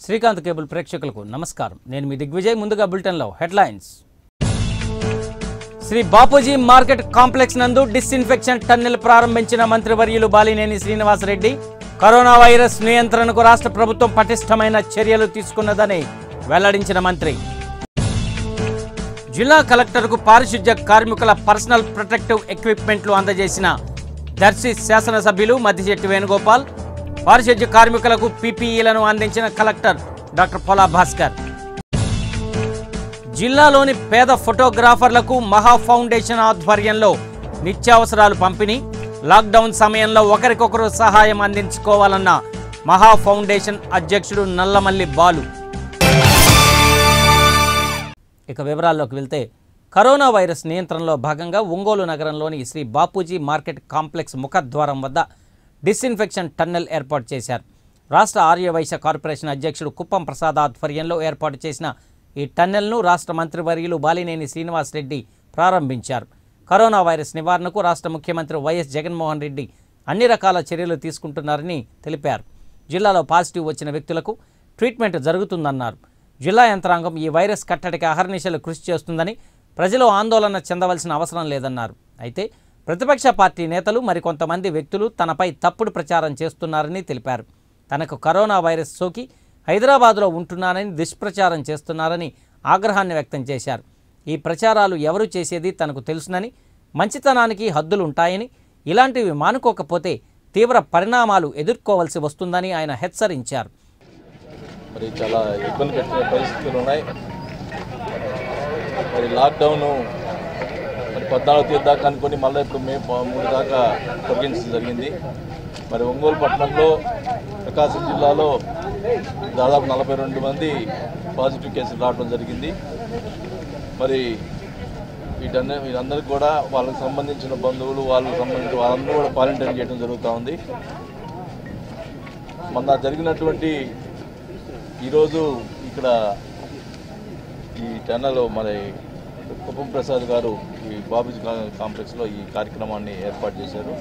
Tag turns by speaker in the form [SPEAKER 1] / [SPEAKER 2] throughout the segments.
[SPEAKER 1] Srikanth cable ప్రేక్షకులకు నమస్కారం నేను మీ దిగ్విజయ్ ముందుగా బులెటిన్లో headlines Shri Bapuji market complex నందు డిస్ఇన్ఫెక్షన్ టన్నెల్ ప్రారంభించిన మంత్రివర్యులు బాలినేని శ్రీనివాసరెడ్డి కరోనా వైరస్ నియంత్రణకు రాష్ట్ర ప్రభుత్వం పటిష్టమైన చర్యలు తీసుకున్నదని వెల్లడించిన మంత్రి జిల్లా కలెక్టర్కు పారిశుధ్య కార్మికుల పర్సనల్ ప్రొటెక్టివ్ ఎక్విప్మెంట్లు అందజేసిన దర్శి శాసనసభ్యులు మద్దిశెట్టి వేణుగోపాల్ పారిశుధ్య కార్మికులకు పీపీఈలను అందించిన కలెక్టర్ డాక్టర్ పోలా భాస్కర్ జిల్లాలోని పేద ఫోటోగ్రాఫర్లకు మహా ఫౌండేషన్ ఆధ్వర్యంలో నిత్యావసరాలు పంపిణీ లాక్డౌన్ సమయంలో ఒకరికొకరు సహాయం అందించుకోవాలన్న మహా ఫౌండేషన్ అధ్యక్షుడు నల్లమల్లి బాలు ఇక వివరాల్లోకి వెళ్తే కరోనా వైరస్ నియంత్రణలో భాగంగా ఒంగోలు నగరంలోని శ్రీ బాపూజీ మార్కెట్ కాంప్లెక్స్ ముఖద్వారం వద్ద డిస్ఇన్ఫెక్షన్ టన్నెల్ ఏర్పాటు చేశారు రాష్ట్ర ఆర్యవైశ్య కార్పొరేషన్ అధ్యక్షుడు కుప్పం ప్రసాద్ ఆధ్వర్యంలో ఏర్పాటు చేసిన ఈ టన్నెల్ను రాష్ట్ర మంత్రివర్యులు బాలినేని శ్రీనివాస్ రెడ్డి ప్రారంభించారు కరోనా వైరస్ నివారణకు రాష్ట్ర ముఖ్యమంత్రి వైఎస్ జగన్మోహన్ రెడ్డి అన్ని రకాల చర్యలు తీసుకుంటున్నారని తెలిపారు జిల్లాలో పాజిటివ్ వచ్చిన వ్యక్తులకు ట్రీట్మెంట్ జరుగుతుందన్నారు జిల్లా యంత్రాంగం ఈ వైరస్ కట్టడికి అహర్నిశలు కృషి చేస్తుందని ప్రజలు ఆందోళన చెందవలసిన అవసరం లేదన్నారు అయితే ప్రతిపక్ష పార్టీ నేతలు మరికొంతమంది వ్యక్తులు తనపై తప్పుడు ప్రచారం చేస్తున్నారని తెలిపారు తనకు కరోనా వైరస్ సోకి హైదరాబాద్లో ఉంటున్నానని దుష్ప్రచారం చేస్తున్నారని ఆగ్రహాన్ని వ్యక్తం చేశారు ఈ ప్రచారాలు ఎవరు చేసేది తనకు తెలుసునని మంచితనానికి హద్దులు ఉంటాయని ఇలాంటివి మానుకోకపోతే తీవ్ర పరిణామాలు ఎదుర్కోవలసి వస్తుందని ఆయన హెచ్చరించారు
[SPEAKER 2] మరి చాలా ఇబ్బంది పెట్టిన పరిస్థితులు ఉన్నాయి మరి లాక్డౌన్ మరి పద్నాలుగు తేదీ దాకా అనుకొని మళ్ళీ ఇప్పుడు మే ప- మూడు దాకా పొడిగించడం జరిగింది మరి ఒంగోలు పట్టణంలో ప్రకాశం జిల్లాలో దాదాపు నలభై రెండు మంది పాజిటివ్ కేసులు రావడం జరిగింది మరి వీటన్ని వీరందరికీ కూడా వాళ్ళకి సంబంధించిన బంధువులు వాళ్ళకి సంబంధించిన వాళ్ళందరూ కూడా క్వారంటైన్ చేయడం జరుగుతూ ఉంది మొన్న జరిగినటువంటి ఈరోజు ఇక్కడ ఈ టన్నెల్ మరి కుప్పం ప్రసాద్ గారు ఈ బాబుజీ కా- కాంప్లెక్స్లో ఈ కార్యక్రమాన్ని ఏర్పాటు చేశారు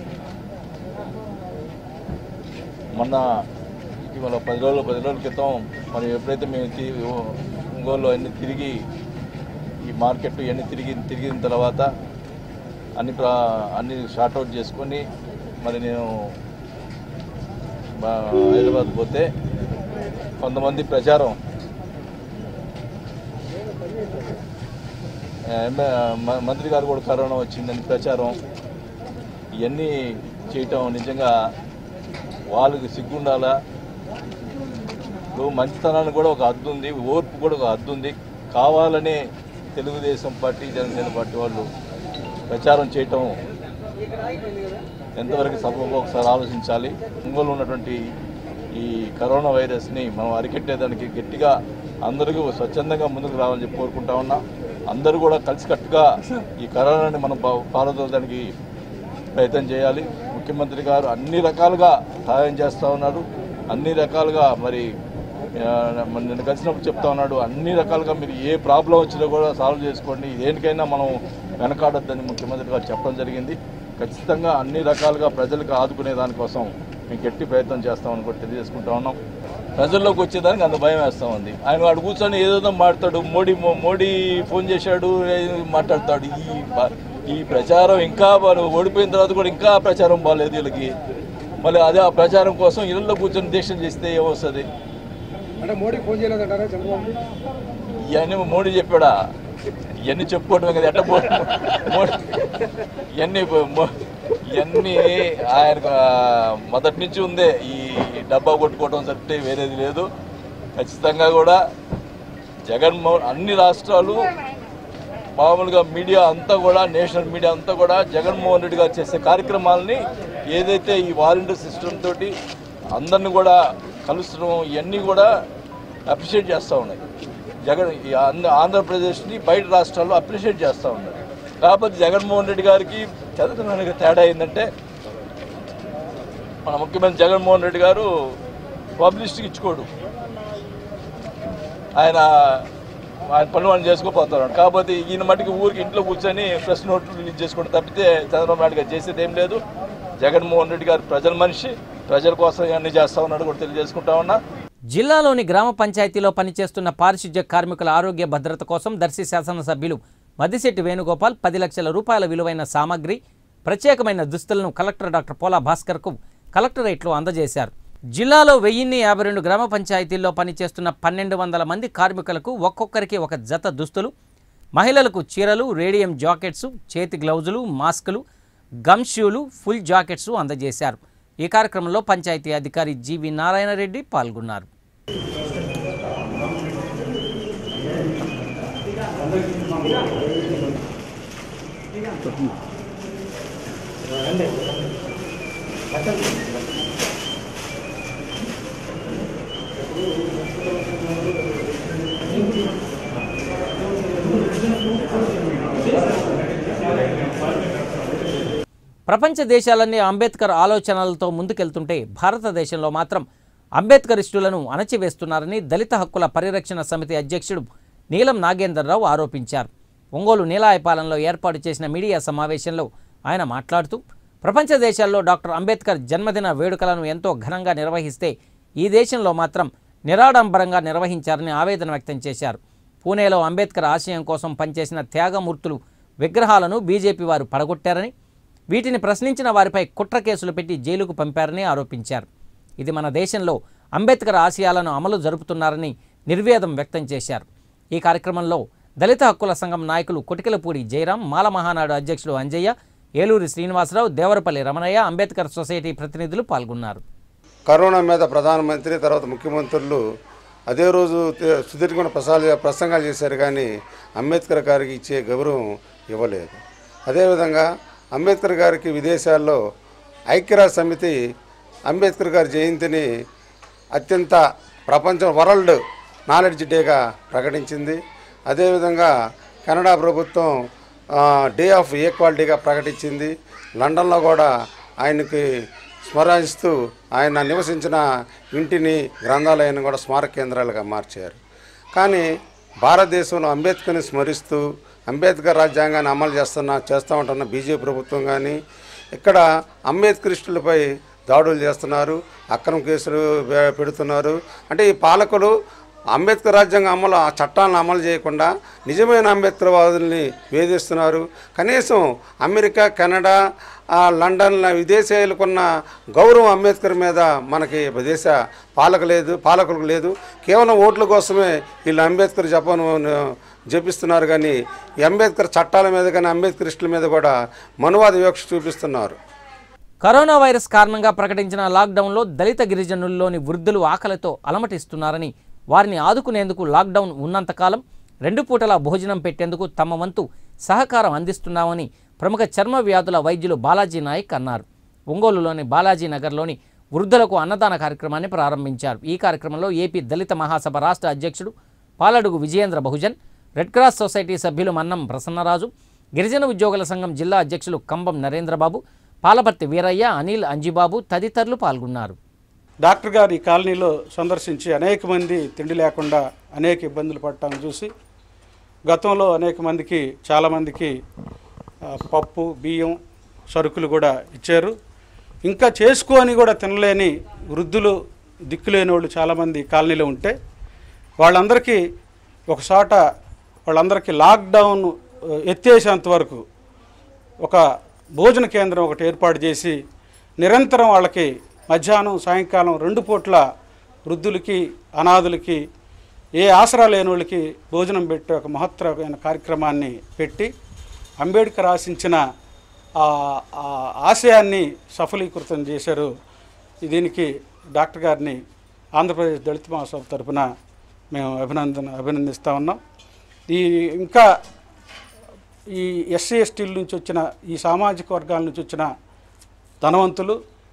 [SPEAKER 2] మొన్న ఇవాళ పది రోజులు పది రోజుల క్రితం మనం ఎప్పుడైతే మేము తి- ఒంగోలులో అన్ని తిరిగి ఈ మార్కెట్ ఇవన్నీ తిరిగి తిరిగిన తర్వాత అన్ని ప్రా అన్ని షార్ట్అవుట్ చేసుకొని మరి నేను మా హైదరాబాద్ పోతే కొంతమంది ప్రచారం ఎమ్మె- మ- మంత్రి గారు కూడా కరోనా వచ్చిందని ప్రచారం ఇవన్నీ చేయటం నిజంగా వాళ్ళకి సిగ్గుండాలా ఇప్పుడు మంచితనానికి కూడా ఒక హద్దు ఉంది ఓర్పు కూడా ఒక హద్దు ఉంది కావాలనే తెలుగుదేశం పార్టీ జనసేన పార్టీ వాళ్ళు ప్రచారం చేయటం ఎంతవరకు సబబో ఒకసారి ఆలోచించాలి ఒంగోలు ఉన్నటువంటి ఈ కరోనా వైరస్ని మనం అరికట్టేదానికి గట్టిగా అందరికీ స్వచ్ఛందంగా ముందుకు రావాలని చెప్పి కోరుకుంటా ఉన్నాం అందరూ కూడా కలిసికట్టుగా ఈ కరోనాని మనం పా- పారదోలడానికి ప్రయత్నం చేయాలి ముఖ్యమంత్రి గారు అన్ని రకాలుగా సహాయం చేస్తూ ఉన్నారు అన్ని రకాలుగా మరి ఆ, మన నిన్న కలిసినప్పుడు చెప్తా ఉన్నాడు అన్ని రకాలుగా మీరు ఏ ప్రాబ్లం వచ్చినా కూడా సాల్వ్ చేసుకోండి దేనికైనా మనం వెనకాడొద్దని ముఖ్యమంత్రి గారు చెప్పడం జరిగింది ఖచ్చితంగా అన్ని రకాలుగా ప్రజలకు ఆదుకునే దానికోసం మేము గట్టి ప్రయత్నం చేస్తామని కూడా తెలియజేసుకుంటా ఉన్నాం ప్రజల్లోకి వచ్చేదానికి అంత భయం వేస్తా ఉంది ఆయన వాడు కూర్చొని ఏదేదో మాట్లాడు మోడీ మోడీ ఫోన్ చేశాడు ఏదో మాట్లాడతాడు ఈ ప- ఈ ప్రచారం ఇంకా వారు ఓడిపోయిన తర్వాత కూడా ఇంకా ప్రచారం బాగాలేదు వీళ్ళకి మళ్ళీ అదే ఆ ప్రచారం కోసం ఇళ్ళల్లో కూర్చొని దీక్ష చేస్తే ఏమొస్తుంది
[SPEAKER 3] అంటే మోడీ ఫోన్ చేయలేదంటారా చంద్రబాబు
[SPEAKER 2] ఇవన్నీ మోడీ చెప్పాడా ఇవన్నీ చెప్పుకోవటమే కదా ఎట్ట మో- మోడీ ఇవన్నీ మో- ఇవన్నీ ఆయన మొదటి నుంచి ఉందే ఈ డబ్బా కొట్టుకోవడం తప్పితే వేరేది లేదు ఖచ్చితంగా కూడా జగన్మోహన్ అన్ని రాష్ట్రాలు మామూలుగా మీడియా అంతా కూడా నేషనల్ మీడియా అంతా కూడా జగన్మోహన్ రెడ్డి గారు చేసే కార్యక్రమాలని ఏదైతే ఈ వాలంటీర్ సిస్టమ్ తోటి అందరిని కూడా కలుస్తడం ఇవన్నీ కూడా అప్రిషియేట్ చేస్తూ ఉన్నాయి జగన్ ఈ ఆంధ్ర- ఆంధ్రప్రదేశ్ని బయట రాష్ట్రాల్లో అప్రిషియేట్ చేస్తూ ఉన్నారు కాకపోతే జగన్మోహన్ రెడ్డి గారికి చదువుతున్న తేడా ఏంటంటే మన ముఖ్యమంత్రి జగన్మోహన్ రెడ్డి గారు పబ్లిసిటీకి ఇచ్చుకోడు ఆయన ఆయన పనులు ఆయన చేసుకోపోతారు కాకపోతే ఈయన మటుకు ఊరికి ఇంట్లో కూర్చొని ప్రెస్ నోట్లు రిలీజ్ చేసుకోవడం తప్పితే చంద్రబాబు నాయుడు గారు చేసేది ఏం లేదు జగన్మోహన్ రెడ్డి గారు ప్రజల మనిషి ప్రజల కోసం అన్ని చేస్తా ఉన్నాడు కూడా తెలియజేసుకుంటా ఉన్నా
[SPEAKER 1] జిల్లాలోని గ్రామ పంచాయతీలో పనిచేస్తున్న పారిశుధ్య కార్మికుల ఆరోగ్య భద్రత కోసం దర్శి శాసనసభ్యులు మద్దిశెట్టి వేణుగోపాల్ పది లక్షల రూపాయల విలువైన సామాగ్రి ప్రత్యేకమైన దుస్తులను కలెక్టర్ డాక్టర్ పోలా భాస్కర్కు కలెక్టరేట్లో అందజేశారు జిల్లాలో వెయ్యిన్ని యాభై రెండు గ్రామ పంచాయతీల్లో పనిచేస్తున్న పన్నెండు వందల మంది కార్మికులకు ఒక్కొక్కరికి ఒక జత దుస్తులు మహిళలకు చీరలు రేడియం జాకెట్స్ చేతి గ్లౌజులు మాస్కులు గమ్ షూలు ఫుల్ జాకెట్స్ అందజేశారు ఈ కార్యక్రమంలో పంచాయతీ అధికారి జీవి నారాయణ రెడ్డి పాల్గొన్నారు ప్రపంచ దేశాలన్నీ అంబేద్కర్ ఆలోచనలతో ముందుకెళ్తుంటే భారతదేశంలో మాత్రం అంబేద్కరిస్టులను అణచివేస్తున్నారని దళిత హక్కుల పరిరక్షణ సమితి అధ్యక్షుడు నీలం నాగేందర్రావు ఆరోపించారు ఒంగోలు నీలాయపాలెంలో ఏర్పాటు చేసిన మీడియా సమావేశంలో ఆయన మాట్లాడుతూ ప్రపంచ దేశాల్లో డాక్టర్ అంబేద్కర్ జన్మదిన వేడుకలను ఎంతో ఘనంగా నిర్వహిస్తే ఈ దేశంలో మాత్రం నిరాడంబరంగా నిర్వహించారని ఆవేదన వ్యక్తం చేశారు పూణేలో అంబేద్కర్ ఆశయం కోసం పనిచేసిన త్యాగమూర్తులు విగ్రహాలను బీజేపీ వారు పడగొట్టారని వీటిని ప్రశ్నించిన వారిపై కుట్ర కేసులు పెట్టి జైలుకు పంపారని ఆరోపించారు ఇది మన దేశంలో అంబేద్కర్ ఆశయాలను అమలు జరుపుతున్నారని నిర్వేదం వ్యక్తం చేశారు ఈ కార్యక్రమంలో దళిత హక్కుల సంఘం నాయకులు కొటికలపూడి జయరాం మాల మహానాడు అధ్యక్షుడు అంజయ్య ఏలూరి శ్రీనివాసరావు దేవరపల్లి రమణయ్య అంబేద్కర్ సొసైటీ ప్రతినిధులు పాల్గొన్నారు
[SPEAKER 4] కరోనా మీద ప్రధానమంత్రి తర్వాత ముఖ్యమంత్రులు అదే రోజు తే- సుదీర్ఘమైన ప్రసార ప్రసంగాలు చేశారు కానీ అంబేద్కర్ గారికి ఇచ్చే గౌరవం ఇవ్వలేదు అదేవిధంగా అంబేద్కర్ గారికి విదేశాల్లో ఐక్యరాజ్య సమితి అంబేద్కర్ గారి జయంతిని అత్యంత ప్రపంచం వరల్డ్ నాలెడ్జ్ డేగా ప్రకటించింది అదేవిధంగా కెనడా ప్రభుత్వం ఆ, డే ఆఫ్ ఈక్వాలిటీగా ప్రకటించింది లండన్లో కూడా ఆయనకి స్మరిస్తూ ఆయన నివసించిన ఇంటిని గ్రంథాలయాన్ని కూడా స్మారక కేంద్రాలుగా మార్చారు కానీ భారతదేశంలో అంబేద్కర్ని స్మరిస్తూ అంబేద్కర్ రాజ్యాంగాన్ని అమలు చేస్తున్న చేస్తూ ఉంటున్న బీజేపీ ప్రభుత్వం కానీ ఇక్కడ అంబేద్కరిస్టులపై దాడులు చేస్తున్నారు అక్రమ కేసులు పె- పెడుతున్నారు అంటే ఈ పాలకులు అంబేద్కర్ రాజ్యాంగం అమలు ఆ చట్టాలను అమలు చేయకుండా నిజమైన అంబేద్కర్ వాదుల్ని వేధిస్తున్నారు కనీసం అమెరికా కెనడా ఆ, లండన్ విదేశాలకున్న గౌరవం అంబేద్కర్ మీద మనకి దేశ పాలక లేదు పాలకులకు లేదు కేవలం ఓట్ల కోసమే వీళ్ళు అంబేద్కర్ జపాను జపిస్తున్నారు కానీ ఈ అంబేద్కర్ చట్టాల మీద కానీ అంబేద్కరిస్టుల మీద కూడా మనువాద వివక్ష చూపిస్తున్నారు
[SPEAKER 1] కరోనా వైరస్ కారణంగా ప్రకటించిన లాక్డౌన్లో దళిత గిరిజనుల్లోని వృద్ధులు ఆకలితో అలమటిస్తున్నారని వారిని ఆదుకునేందుకు లాక్డౌన్ ఉన్నంతకాలం రెండు పూటల భోజనం పెట్టేందుకు తమ వంతు సహకారం అందిస్తున్నామని ప్రముఖ చర్మ వ్యాధుల వైద్యులు బాలాజీ నాయక్ అన్నారు ఒంగోలులోని బాలాజీ నగర్లోని వృద్ధులకు అన్నదాన కార్యక్రమాన్ని ప్రారంభించారు ఈ కార్యక్రమంలో ఏపీ దళిత మహాసభ రాష్ట్ర అధ్యక్షుడు Paladugu Vijayendra Bahujan Red Cross Society సభ్యులు మన్నం ప్రసన్నరాజు గిరిజన ఉద్యోగుల సంఘం జిల్లా అధ్యక్షులు కంబం నరేంద్రబాబు పాలపర్తి వీరయ్య అనిల్ అంజిబాబు తదితరులు పాల్గొన్నారు
[SPEAKER 5] డాక్టర్ గారు ఈ కాలనీలో సందర్శించి అనేక మంది తిండి లేకుండా అనేక ఇబ్బందులు పడటాన్ని చూసి గతంలో అనేక మందికి చాలామందికి ఆ, పప్పు బియ్యం సరుకులు కూడా ఇచ్చారు ఇంకా చేసుకొని కూడా తినలేని వృద్ధులు దిక్కులేని వాళ్ళు చాలామంది కాలనీలో ఉంటే వాళ్ళందరికీ ఒక చోట వాళ్ళందరికీ లాక్డౌన్ ఆ, ఎత్తేసేంత వరకు ఒక భోజన కేంద్రం ఒకటి ఏర్పాటు చేసి నిరంతరం వాళ్ళకి మధ్యాహ్నం సాయంకాలం రెండు పూట్ల వృద్ధులకి అనాథులకి ఏ ఆసరా లేని వాళ్ళకి భోజనం పెట్టే ఒక మహత్తరమైన కార్యక్రమాన్ని పెట్టి అంబేద్కర్ ఆశించిన ఆ ఆ ఆశయాన్ని సఫలీకృతం చేశారు దీనికి డాక్టర్ గారిని ఆంధ్రప్రదేశ్ దళిత మహాసభ తరపున మేము అభినందన అభినందిస్తూ ఉన్నాం ఈ ఇంకా ఈ ఎస్సీ ఎస్టీల నుంచి వచ్చిన ఈ సామాజిక వర్గాల నుంచి వచ్చిన ధనవంతులు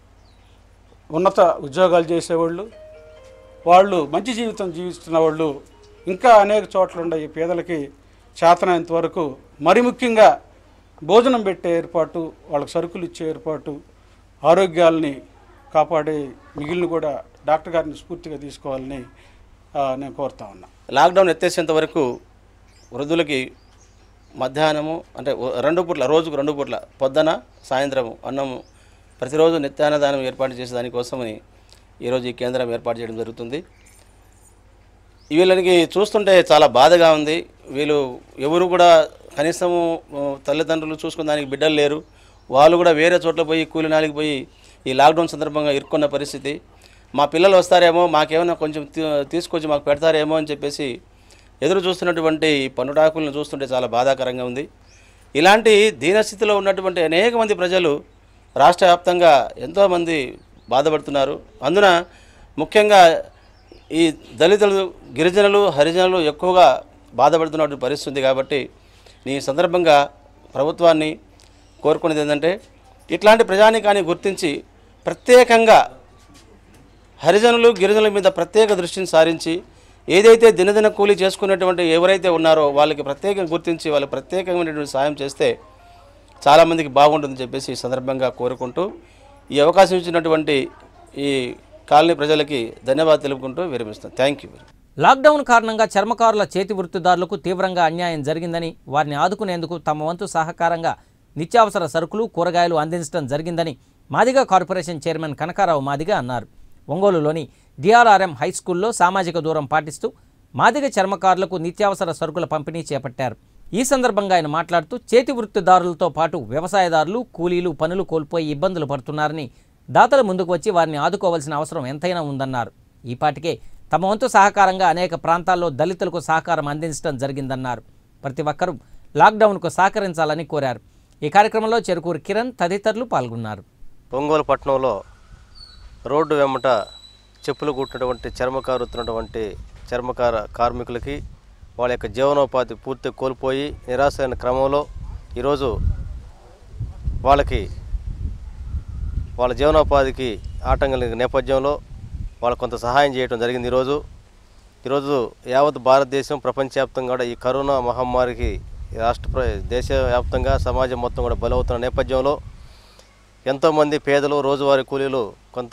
[SPEAKER 5] ఉన్నత ఉద్యోగాలు చేసేవాళ్ళు వాళ్ళు మంచి జీవితం జీవిస్తున్న వాళ్ళు ఇంకా అనేక చోట్ల ఉండే ఈ పేదలకి చేతనైనంత వరకు మరి ముఖ్యంగా భోజనం పెట్టే ఏర్పాటు వాళ్ళకి సరుకులు ఇచ్చే ఏర్పాటు ఆరోగ్యాల్ని కాపాడే మిగిలిన కూడా డాక్టర్ గారిని స్ఫూర్తిగా తీసుకోవాలని ఆ, నేను కోరుతా ఉన్నా
[SPEAKER 6] లాక్డౌన్ ఎత్తేసేంత వరకు వృద్ధులకి మధ్యాహ్నము అంటే ఓ- రెండు పూట్ల రోజుకు రెండు పూట్ల పొద్దున సాయంత్రం అన్నము ప్రతిరోజు నిత్యాన్నదానం ఏర్పాటు చేసే దానికోసమని ఈరోజు ఈ కేంద్రం ఏర్పాటు చేయడం జరుగుతుంది వీళ్ళకి చూస్తుంటే చాలా బాధగా ఉంది వీళ్ళు ఎవరు కూడా కనీసము ఆ, తల్లిదండ్రులు చూసుకున్న దానికి బిడ్డలు లేరు వాళ్ళు కూడా వేరే చోట్ల పోయి కూలి నాలికి పోయి ఈ లాక్డౌన్ సందర్భంగా ఇరుక్కున్న పరిస్థితి మా పిల్లలు వస్తారేమో మాకేమైనా కొంచెం తీ- తీసుకొచ్చి మాకు పెడతారేమో అని చెప్పేసి ఎదురు చూస్తున్నటువంటి ఈ పన్నుటాకులను చూస్తుంటే చాలా బాధాకరంగా ఉంది ఇలాంటి దీనస్థితిలో ఉన్నటువంటి అనేక మంది ప్రజలు రాష్ట్ర వ్యాప్తంగా ఎంతోమంది బాధపడుతున్నారు అందున ముఖ్యంగా ఈ దళితులు గిరిజనులు హరిజనులు ఎక్కువగా బాధపడుతున్నటువంటి పరిస్థితి ఉంది కాబట్టి ఈ సందర్భంగా ప్రభుత్వాన్ని కోరుకునేది ఏంటంటే ఇట్లాంటి ప్రజానికాన్ని గుర్తించి ప్రత్యేకంగా హరిజనులు గిరిజనుల మీద ప్రత్యేక దృష్టిని సారించి ఏదైతే దినదిన కూలీ చేసుకునేటువంటి ఎవరైతే ఉన్నారో వాళ్ళకి ప్రత్యేకంగా గుర్తించి వాళ్ళకి ప్రత్యేకమైనటువంటి సాయం చేస్తే చాలామందికి బాగుంటుందని చెప్పేసి ఈ సందర్భంగా కోరుకుంటూ ఈ అవకాశం ఇచ్చినటువంటి ఈ కాలనీ ప్రజలకి ధన్యవాదాలు తెలుపుకుంటూ విరమిస్తాను థ్యాంక్ యూ
[SPEAKER 1] లాక్డౌన్ కారణంగా చర్మకారుల చేతి వృత్తిదారులకు తీవ్రంగా అన్యాయం జరిగిందని వారిని ఆదుకునేందుకు తమ వంతు సహకారంగా నిత్యావసర సరుకులు కూరగాయలు అందించడం జరిగిందని మాదిగ కార్పొరేషన్ చైర్మన్ కనకారావు మాదిగ అన్నారు ఒంగోలులోని డిఆర్ఆర్ఎం హై స్కూల్లో సామాజిక దూరం పాటిస్తూ మాదిగ చర్మకారులకు నిత్యావసర సరుకుల పంపిణీ చేపట్టారు ఈ సందర్భంగా ఆయన మాట్లాడుతూ చేతి వృత్తిదారులతో పాటు వ్యవసాయదారులు కూలీలు పనులు కోల్పోయి ఇబ్బందులు పడుతున్నారని దాతలు ముందుకు వచ్చి వారిని ఆదుకోవాల్సిన అవసరం ఎంతైనా ఉందన్నారు ఈపాటికే తమ వంతు సహకారంగా అనేక ప్రాంతాల్లో దళితులకు సహకారం అందించడం జరిగిందన్నారు ప్రతి ఒక్కరూ లాక్డౌన్కు సహకరించాలని కోరారు ఈ కార్యక్రమంలో చెరుకూరు కిరణ్ తదితరులు పాల్గొన్నారు
[SPEAKER 7] ఒంగోలు పట్టణంలో రోడ్డు వెంబట చెప్పులు కుట్టినటువంటి చర్మకారు వస్తున్నటువంటి చర్మకార కార్మికులకి వాళ్ళ యొక్క జీవనోపాధి పూర్తి కోల్పోయి నిరాశైన క్రమంలో ఈరోజు వాళ్ళకి వాళ్ళ జీవనోపాధికి ఆటంకం కలిగిన నేపథ్యంలో వాళ్ళకు కొంత సహాయం చేయడం జరిగింది ఈరోజు ఈరోజు యావత్ భారతదేశం ప్రపంచవ్యాప్తంగా కూడా ఈ కరోనా మహమ్మారికి రాష్ట్ర ప్ర దేశవ్యాప్తంగా సమాజం మొత్తం కూడా బలవుతున్న నేపథ్యంలో ఎంతోమంది పేదలు రోజువారీ కూలీలు కొంత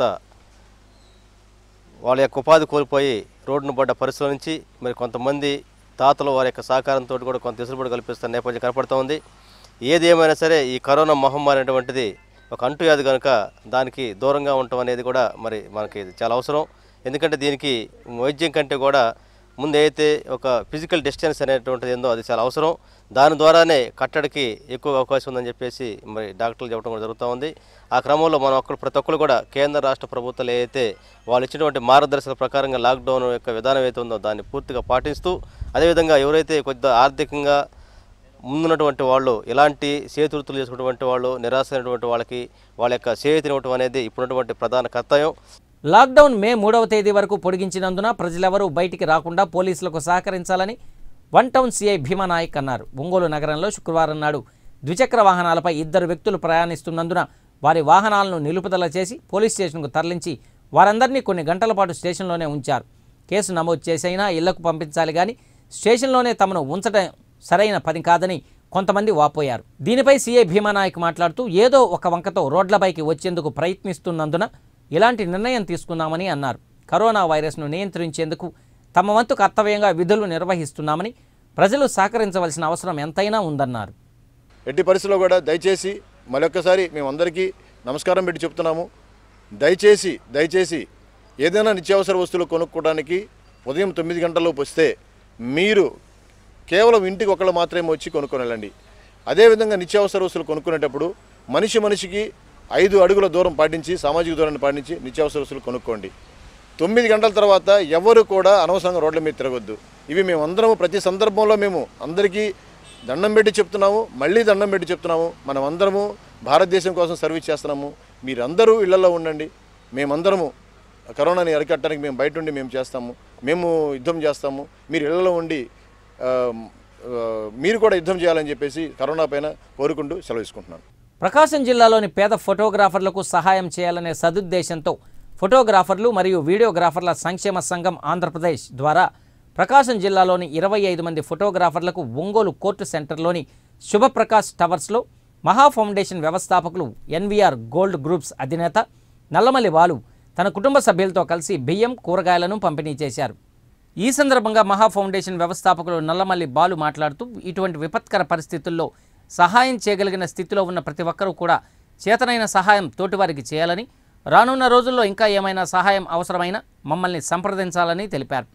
[SPEAKER 7] వాళ్ళ యొక్క ఉపాధి కోల్పోయి రోడ్డును పడ్డ పరిస్థితుల నుంచి మరి కొంతమంది తాతలు వారి యొక్క సహకారంతో కూడా కొంత వెసులుబాటు కల్పిస్తున్న నేపథ్యం కనపడుతూ ఉంది ఏది ఏమైనా సరే ఈ కరోనా మహమ్మారి అనేటువంటిది ఒక అంటువ్యాధి కనుక దానికి దూరంగా ఉండటం అనేది కూడా మరి మనకి చాలా అవసరం ఎందుకంటే దీనికి వైద్యం కంటే కూడా ముందు అయితే ఒక ఫిజికల్ డిస్టెన్స్ అనేటువంటిది ఏందో అది చాలా అవసరం దాని ద్వారానే కట్టడికి ఎక్కువ అవకాశం ఉందని చెప్పేసి మరి డాక్టర్లు చెప్పడం కూడా జరుగుతూ ఉంది ఆ క్రమంలో మనం ఒక్కరు ప్రతి ఒక్కరు కూడా కేంద్ర రాష్ట్ర ప్రభుత్వాలు ఏదైతే వాళ్ళు ఇచ్చినటువంటి మార్గదర్శక ప్రకారంగా లాక్డౌన్ యొక్క విధానం ఏదైతే ఉందో దాన్ని పూర్తిగా పాటిస్తూ అదేవిధంగా ఎవరైతే కొద్దిగా ఆర్థికంగా ముందున్నటువంటి వాళ్ళు ఇలాంటి చేతుర్తులు చేసుకున్నటువంటి వాళ్ళు నిరాశ అయినటువంటి వాళ్ళకి వాళ్ళ యొక్క చేతినివ్వటం అనేది ఇప్పుడున్నటువంటి ప్రధాన కర్తవ్యం
[SPEAKER 1] లాక్డౌన్ మే మూడవ తేదీ వరకు పొడిగించినందున ప్రజలెవరూ బయటికి రాకుండా పోలీసులకు సహకరించాలని వన్ టౌన్ సీఐ భీమానాయక్ అన్నారు ఒంగోలు నగరంలో శుక్రవారం నాడు ద్విచక్ర వాహనాలపై ఇద్దరు వ్యక్తులు ప్రయాణిస్తున్నందున వారి వాహనాలను నిలుపుదల చేసి పోలీస్ స్టేషన్కు తరలించి వారందరినీ కొన్ని గంటల పాటు స్టేషన్లోనే ఉంచారు కేసు నమోదు చేసైనా ఇళ్లకు పంపించాలి కానీ స్టేషన్లోనే తమను ఉంచడం సరైన పని కాదని కొంతమంది వాపోయారు దీనిపై సీఐ భీమానాయక్ మాట్లాడుతూ ఏదో ఒక వంకతో రోడ్లపైకి వచ్చేందుకు ప్రయత్నిస్తున్నందున ఇలాంటి నిర్ణయం తీసుకున్నామని అన్నారు కరోనా వైరస్ను నియంత్రించేందుకు తమ వంతు కర్తవ్యంగా విధులు నిర్వహిస్తున్నామని ప్రజలు సహకరించవలసిన అవసరం ఎంతైనా ఉందన్నారు
[SPEAKER 8] ఎట్టి పరిస్థితుల్లో కూడా దయచేసి మరొక్కసారి మేమందరికీ నమస్కారం పెట్టి చెప్తున్నాము దయచేసి దయచేసి ఏదైనా నిత్యావసర వస్తువులు కొనుక్కోవడానికి ఉదయం తొమ్మిది గంటలలోపు వస్తే మీరు కేవలం ఇంటికి ఒకళ్ళు మాత్రమే వచ్చి కొనుక్కొని వెళ్ళండి అదేవిధంగా నిత్యావసర వస్తువులు కొనుక్కునేటప్పుడు మనిషి మనిషికి ఐదు అడుగుల దూరం పాటించి సామాజిక దూరాన్ని పాటించి నిత్యావసర వస్తువులు కొనుక్కోండి తొమ్మిది గంటల తర్వాత ఎవరు కూడా అనవసరంగా రోడ్ల మీద తిరగొద్దు ఇవి మేమందరము ప్రతి సందర్భంలో మేము అందరికీ దండం పెట్టి చెప్తున్నాము మళ్ళీ దండం పెట్టి చెప్తున్నాము మనం అందరము భారతదేశం కోసం సర్వీస్ చేస్తున్నాము మీరందరూ ఇళ్లలో ఉండండి మేమందరము కరోనాని అరికట్టడానికి మేము బయట ఉండి మేము చేస్తాము మేము యుద్ధం చేస్తాము మీరు ఇళ్లలో ఉండి ఆ, ఆ, మీరు కూడా యుద్ధం చేయాలని చెప్పేసి కరోనా పైన కోరుకుంటూ సెలవు తీసుకుంటున్నాను
[SPEAKER 1] ప్రకాశం జిల్లాలోని పేద ఫోటోగ్రాఫర్లకు సహాయం చేయాలనే సదుద్దేశంతో ఫోటోగ్రాఫర్లు మరియు వీడియోగ్రాఫర్ల సంక్షేమ సంఘం ఆంధ్రప్రదేశ్ ద్వారా ప్రకాశం జిల్లాలోని ఇరవై ఐదు మంది ఫోటోగ్రాఫర్లకు ఒంగోలు కోర్టు సెంటర్లోని శుభప్రకాష్ టవర్స్లో మహా ఫౌండేషన్ వ్యవస్థాపకులు ఎన్వీఆర్ గోల్డ్ గ్రూప్స్ అధినేత నల్లమల్లి బాలు తన కుటుంబ సభ్యులతో కలిసి బియ్యం కూరగాయలను పంపిణీ చేశారు ఈ సందర్భంగా మహా ఫౌండేషన్ వ్యవస్థాపకులు నల్లమల్లి బాలు మాట్లాడుతూ ఇటువంటి విపత్కర పరిస్థితుల్లో సహాయం చేయగలిగిన స్థితిలో ఉన్న ప్రతి ఒక్కరూ కూడా చేతనైన సహాయం తోటివారికి చేయాలని రానున్న రోజుల్లో ఇంకా ఏమైనా సహాయం అవసరమైనా మమ్మల్ని సంప్రదించాలని తెలిపారు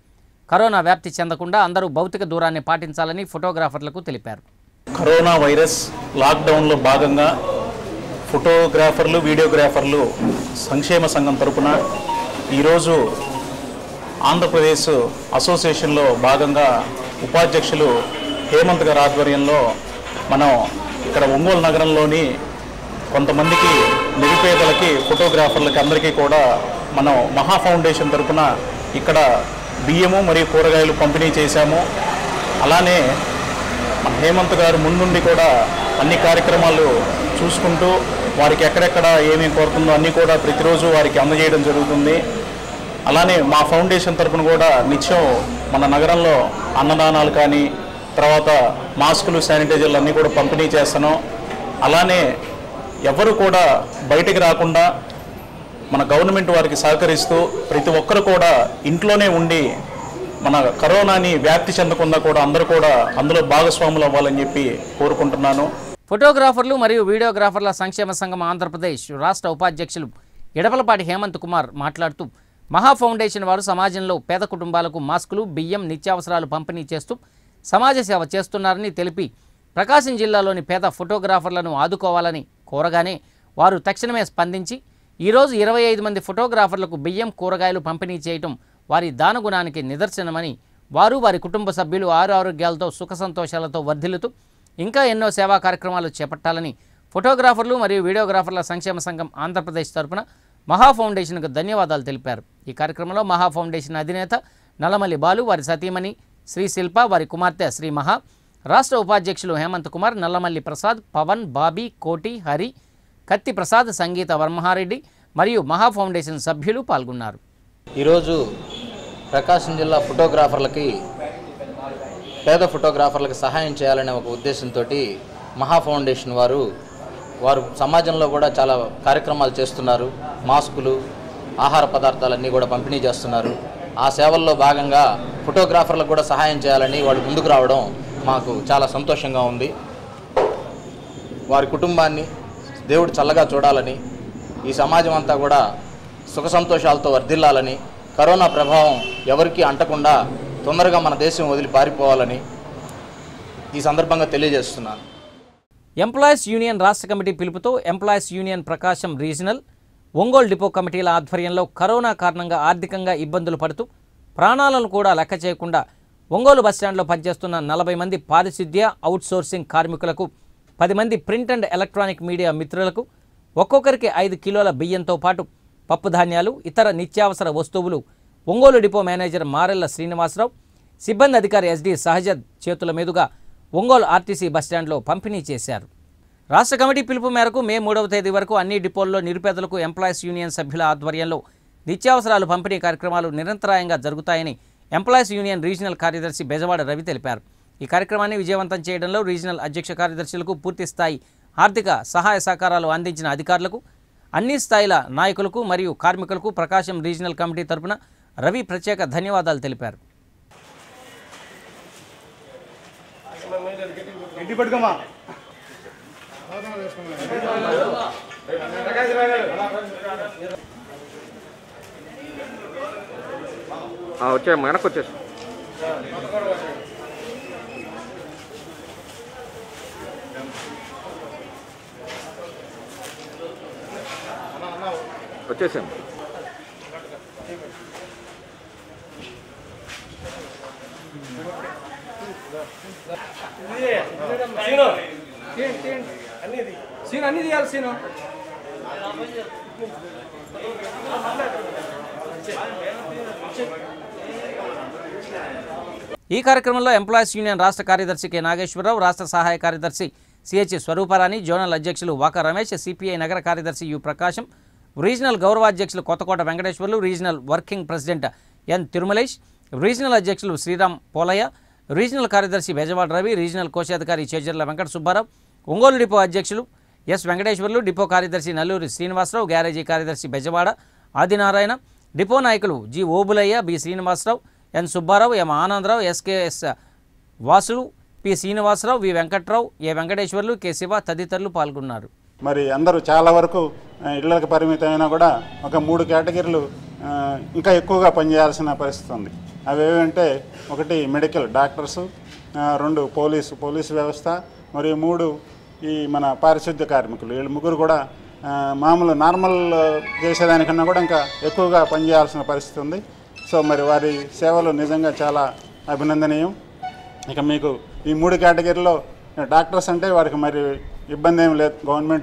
[SPEAKER 1] కరోనా వ్యాప్తి చెందకుండా అందరూ భౌతిక దూరాన్ని పాటించాలని ఫోటోగ్రాఫర్లకు తెలిపారు
[SPEAKER 9] కరోనా వైరస్ లాక్డౌన్లో భాగంగా ఫోటోగ్రాఫర్లు వీడియోగ్రాఫర్లు సంక్షేమ సంఘం తరపున ఈరోజు ఆంధ్రప్రదేశ్ అసోసియేషన్లో భాగంగా ఉపాధ్యక్షులు హేమంత్ గారి ఆధ్వర్యంలో మనం ఇక్కడ ఒంగోలు నగరంలోని కొంతమందికి నిరుపేదలకి ఫోటోగ్రాఫర్లకి అందరికీ కూడా మనం మహా ఫౌండేషన్ తరపున ఇక్కడ బియ్యము మరియు కూరగాయలు పంపిణీ చేశాము అలానే మన హేమంత్ గారు ముందుండి కూడా అన్ని కార్యక్రమాలు చూసుకుంటూ వారికి ఎక్కడెక్కడ ఏమేమి కోరుతుందో అన్నీ కూడా ప్రతిరోజు వారికి అందజేయడం జరుగుతుంది అలానే మా ఫౌండేషన్ తరపున కూడా నిత్యం మన నగరంలో అన్నదానాలు కానీ తర్వాత మాస్కులు శానిటైజర్లు అన్నీ కూడా పంపిణీ చేస్తున్నాం అలానే ఎవరు కూడా బయటికి రాకుండా మన గవర్నమెంట్ వారికి సహకరిస్తూ ప్రతి ఒక్కరు కూడా ఇంట్లోనే ఉండి మన కరోనాని వ్యాప్తి చెందకుండా కూడా అందరూ కూడా అందులో భాగస్వాములు అవ్వాలని చెప్పి కోరుకుంటున్నాను
[SPEAKER 1] ఫోటోగ్రాఫర్లు మరియు వీడియోగ్రాఫర్ల సంక్షేమ సంఘం ఆంధ్రప్రదేశ్ రాష్ట్ర ఉపాధ్యక్షులు ఎడపలపాటి హేమంత్ కుమార్ మాట్లాడుతూ మహా ఫౌండేషన్ వారు సమాజంలో పేద కుటుంబాలకు మాస్కులు బియ్యం నిత్యావసరాలు పంపిణీ చేస్తూ సమాజ సేవ చేస్తున్నారని తెలిపి ప్రకాశం జిల్లాలోని పేద ఫోటోగ్రాఫర్లను ఆదుకోవాలని కోరగానే వారు తక్షణమే స్పందించి ఈరోజు ఇరవై ఐదు మంది ఫోటోగ్రాఫర్లకు బియ్యం కూరగాయలు పంపిణీ చేయటం వారి దానగుణానికి నిదర్శనమని వారు వారి కుటుంబ సభ్యులు ఆరు ఆరోగ్యాలతో సుఖ సంతోషాలతో వర్ధిల్లుతూ ఇంకా ఎన్నో సేవా కార్యక్రమాలు చేపట్టాలని ఫోటోగ్రాఫర్లు మరియు వీడియోగ్రాఫర్ల సంక్షేమ సంఘం ఆంధ్రప్రదేశ్ తరపున మహా ఫౌండేషన్కు ధన్యవాదాలు తెలిపారు ఈ కార్యక్రమంలో మహా ఫౌండేషన్ అధినేత నల్లమల్లి బాలు వారి సతీమణి శ్రీ శిల్ప వారి కుమార్తె శ్రీ మహా రాష్ట్ర ఉపాధ్యక్షులు హేమంత్ కుమార్ నల్లమల్లి ప్రసాద్ పవన్ బాబీ కోటి హరి కత్తి ప్రసాద్ సంగీత వర్మహారెడ్డి మరియు మహా ఫౌండేషన్ సభ్యులు పాల్గొన్నారు
[SPEAKER 10] ఈరోజు ప్రకాశం జిల్లా ఫోటోగ్రాఫర్లకి పేద ఫోటోగ్రాఫర్లకు సహాయం చేయాలనే ఒక ఉద్దేశంతో మహా ఫౌండేషన్ వారు వారు సమాజంలో కూడా చాలా కార్యక్రమాలు చేస్తున్నారు మాస్కులు ఆహార పదార్థాలన్నీ కూడా పంపిణీ చేస్తున్నారు ఆ సేవల్లో భాగంగా ఫోటోగ్రాఫర్లకు కూడా సహాయం చేయాలని వాళ్ళు ముందుకు రావడం మాకు చాలా సంతోషంగా ఉంది వారి కుటుంబాన్ని దేవుడు చల్లగా చూడాలని ఈ సమాజం అంతా కూడా సుఖ సంతోషాలతో వర్ధిల్లాలని కరోనా ప్రభావం ఎవరికీ అంటకుండా తొందరగా మన దేశం వదిలి పారిపోవాలని ఈ సందర్భంగా తెలియజేస్తున్నాను
[SPEAKER 1] ఎంప్లాయీస్ యూనియన్ రాష్ట్ర కమిటీ పిలుపుతో employees union Prakasam regional Ongole depot కమిటీల ఆధ్వర్యంలో కరోనా కారణంగా ఆర్థికంగా ఇబ్బందులు పడుతూ ప్రాణాలను కూడా లెక్క చేయకుండా ఒంగోలు బస్టాండ్లో పనిచేస్తున్న నలభై మంది పారిశుద్ధ్య అవుట్సోర్సింగ్ కార్మికులకు పది మంది ప్రింట్ అండ్ ఎలక్ట్రానిక్ మీడియా మిత్రులకు ఒక్కొక్కరికి ఐదు కిలోల బియ్యంతో పాటు పప్పు ధాన్యాలు ఇతర నిత్యావసర వస్తువులు ఒంగోలు డిపో మేనేజర్ మారెల్ల శ్రీనివాసరావు సిబ్బంది అధికారి ఎస్డి సహజద్ చేతుల మీదుగా ఒంగోలు ఆర్టీసీ బస్టాండ్లో పంపిణీ చేశారు రాష్ట్ర కమిటీ పిలుపు మేరకు మే మూడవ తేదీ వరకు అన్ని డిపోల్లో నిరుపేదలకు ఎంప్లాయీస్ యూనియన్ సభ్యుల ఆధ్వర్యంలో నిత్యావసరాలు పంపిణీ కార్యక్రమాలు నిరంతరాయంగా జరుగుతాయని ఎంప్లాయీస్ యూనియన్ రీజనల్ కార్యదర్శి బెజవాడ రవి తెలిపారు ఈ కార్యక్రమాన్ని విజయవంతం చేయడంలో రీజనల్ అధ్యక్ష కార్యదర్శులకు పూర్తి స్థాయి ఆర్థిక సహాయ సహకారాలు అందించిన అధికారులకు అన్ని స్థాయిల నాయకులకు మరియు కార్మికులకు ప్రకాశం రీజనల్ కమిటీ తరపున రవి ప్రత్యేక ధన్యవాదాలు తెలిపారు
[SPEAKER 5] ఇంటి పట్టుకోమా
[SPEAKER 3] వచ్చే వెనక్కి వచ్చేసి వచ్చేసాం సీన్ అన్ని తీయాలి సీను
[SPEAKER 1] ఈ కార్యక్రమంలో ఎంప్లాయీస్ యూనియన్ రాష్ట్ర కార్యదర్శి కె నాగేశ్వరరావు రాష్ట్ర సహాయ కార్యదర్శి సిహెచ్ స్వరూపరాణి జోనల్ అధ్యక్షులు వాక రమేష్ సిపిఐ నగర కార్యదర్శి యు ప్రకాశం రీజనల్ గౌరవాధ్యక్షులు Kothakota Venkateswarlu regional working president N Tirumalesh regional అధ్యక్షులు శ్రీరామ్ పోలయ్య రీజనల్ కార్యదర్శి బెజవాడ రవి రీజనల్ కోశాధికారి చేజర్ల వెంకట సుబ్బారావు ఒంగోలు డిపో అధ్యక్షులు ఎస్ వెంకటేశ్వర్లు డిపో కార్యదర్శి నల్లూరి శ్రీనివాసరావు గ్యారేజీ కార్యదర్శి బెజవాడ ఆదినారాయణ డిపో నాయకులు G Obulaiah B Srinivasarao N Subbarao M Anandarao SKS Vasulu P Srinivasarao V Venkatrao A Venkateswarlu K Siva తదితరులు పాల్గొన్నారు
[SPEAKER 11] మరి అందరూ చాలా వరకు ఆ, ఇళ్లకు పరిమితమైనా కూడా ఒక మూడు కేటగిరీలు ఆ, ఇంకా ఎక్కువగా పనిచేయాల్సిన పరిస్థితి ఉంది అవి ఏమంటే ఒకటి మెడికల్ డాక్టర్సు ఆ, రెండు పోలీసు పోలీసు వ్యవస్థ మరియు మూడు ఈ మన పారిశుద్ధ్య కార్మికులు వీళ్ళు ముగ్గురు కూడా ఆ, మామూలు నార్మల్ చేసేదానికన్నా కూడా ఇంకా ఎక్కువగా పనిచేయాల్సిన పరిస్థితి ఉంది సో మరి వారి సేవలు నిజంగా చాలా అభినందనీయం ఇక మీకు ఈ మూడు కేటగిరీలో డాక్టర్స్ అంటే వారికి మరి ఇబ్బంది ఏం లేదు గవర్నమెంట్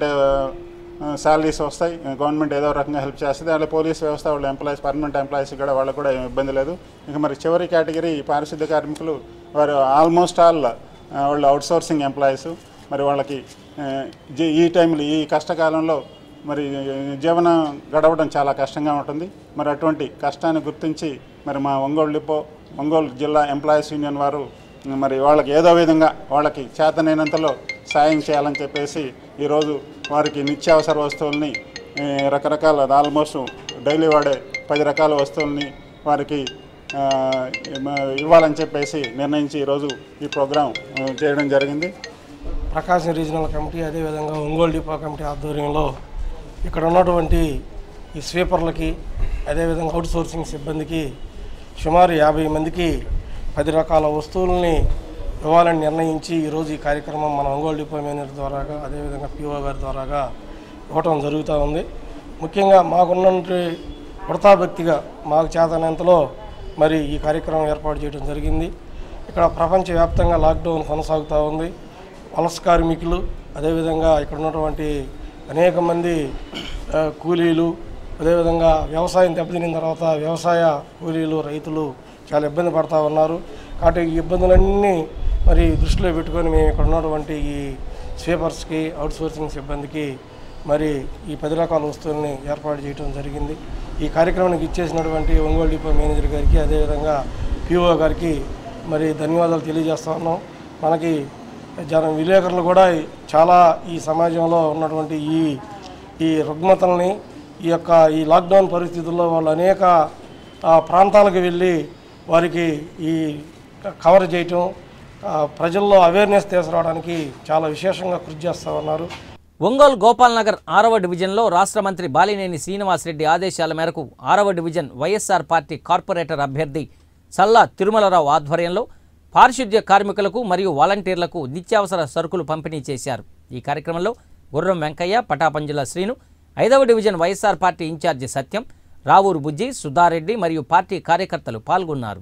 [SPEAKER 11] శాలరీస్ వస్తాయి గవర్నమెంట్ ఏదో రకంగా హెల్ప్ చేస్తుంది అలాగే పోలీస్ వ్యవస్థ వాళ్ళ ఎంప్లాయీస్ పర్మనెంట్ ఎంప్లాయీస్ కూడా వాళ్ళకు కూడా ఏం ఇబ్బంది లేదు ఇక మరి చివరి కేటగిరీ ఈ పారిశుద్ధ్య కార్మికులు వారు ఆల్మోస్ట్ ఆల్ వాళ్ళు అవుట్సోర్సింగ్ ఎంప్లాయీస్ మరి వాళ్ళకి ఆ, జీ- ఈ టైంలో ఈ కష్టకాలంలో మరి జీవనం గడవడం చాలా కష్టంగా ఉంటుంది మరి అటువంటి కష్టాన్ని గుర్తించి మరి మా ఒంగోలు డిపో ఒంగోలు జిల్లా ఎంప్లాయీస్ యూనియన్ వారు మరి వాళ్ళకి ఏదో విధంగా వాళ్ళకి చేతనైనంతలో సాయం చేయాలని చెప్పేసి ఈరోజు వారికి నిత్యావసర వస్తువుల్ని ఏ, రకరకాల ఆల్మోస్ట్ డైలీ వాడే పది రకాల వస్తువుల్ని వారికి ఆ, ఇమ్మ- ఇవ్వాలని చెప్పేసి నిర్ణయించి ఈరోజు ఈ ప్రోగ్రాం ఆ, చేయడం జరిగింది
[SPEAKER 12] ప్రకాశం రీజనల్ కమిటీ అదేవిధంగా ఒంగోలు డిపో కమిటీ ఆధ్వర్యంలో ఇక్కడ ఉన్నటువంటి ఈ స్వీపర్లకి అదేవిధంగా అవుట్ సోర్సింగ్ సిబ్బందికి సుమారు యాభై మందికి పది రకాల వస్తువుల్ని ఇవ్వాలని నిర్ణయించి ఈరోజు ఈ కార్యక్రమం మన ఒంగోలు డిపో మేనేజర్ ద్వారాగా అదేవిధంగా పిఓ గారి ద్వారాగా ఇవ్వటం జరుగుతూ ఉంది ముఖ్యంగా మాకున్నటువంటి వృతాభక్తిగా మాకు చేతనంతలో మరి ఈ కార్యక్రమం ఏర్పాటు చేయడం జరిగింది ఇక్కడ ప్రపంచవ్యాప్తంగా లాక్డౌన్ కొనసాగుతూ ఉంది వలస కార్మికులు అదేవిధంగా ఇక్కడ ఉన్నటువంటి అనేక మంది ఆ, కూలీలు అదేవిధంగా వ్యవసాయం దెబ్బతిన్న తర్వాత వ్యవసాయ కూలీలు రైతులు చాలా ఇబ్బంది పడతా ఉన్నారు కాబట్టి ఈ ఇబ్బందులన్నీ మరి దృష్టిలో పెట్టుకొని మేము ఇక్కడ ఉన్నటువంటి ఈ స్వీపర్స్కి అవుట్సోర్సింగ్ సిబ్బందికి మరి ఈ పది రకాల వస్తువుల్ని ఏర్పాటు చేయడం జరిగింది ఈ కార్యక్రమానికి ఇచ్చేసినటువంటి ఒంగోలు డిపో మేనేజర్ గారికి అదేవిధంగా పిఓ గారికి మరి ధన్యవాదాలు తెలియజేస్తా ఉన్నాం మనకి జన విలేకరులు కూడా చాలా ఈ సమాజంలో ఉన్నటువంటి ఈ ఈ రుగ్మతల్ని ఈ యొక్క ఈ లాక్డౌన్ పరిస్థితుల్లో వాళ్ళు అనేక ఆ, ప్రాంతాలకు వెళ్ళి వారికి ఈ కవర్ చేయటం ఆ, ప్రజల్లో అవేర్నెస్ తీసుకురావడానికి చాలా విశేషంగా కృషి చేస్తూ ఉన్నారు
[SPEAKER 1] ఒంగోలు గోపాల్ నగర్ ఆరవ డివిజన్లో రాష్ట్ర మంత్రి బాలినేని శ్రీనివాసరెడ్డి ఆదేశాల మేరకు ఆరవ డివిజన్ వైఎస్ఆర్ పార్టీ కార్పొరేటర్ అభ్యర్థి సల్లా తిరుమలరావు ఆధ్వర్యంలో పారిశుద్ధ్య కార్మికులకు మరియు వాలంటీర్లకు నిత్యావసర సరుకులు పంపిణీ చేశారు ఈ కార్యక్రమంలో గుర్రం వెంకయ్య పటాపంజుల శ్రీను ఐదవ division YSR party incharge Satyam Ravuru Bujji Sudhareddy మరియు పార్టీ కార్యకర్తలు పాల్గొన్నారు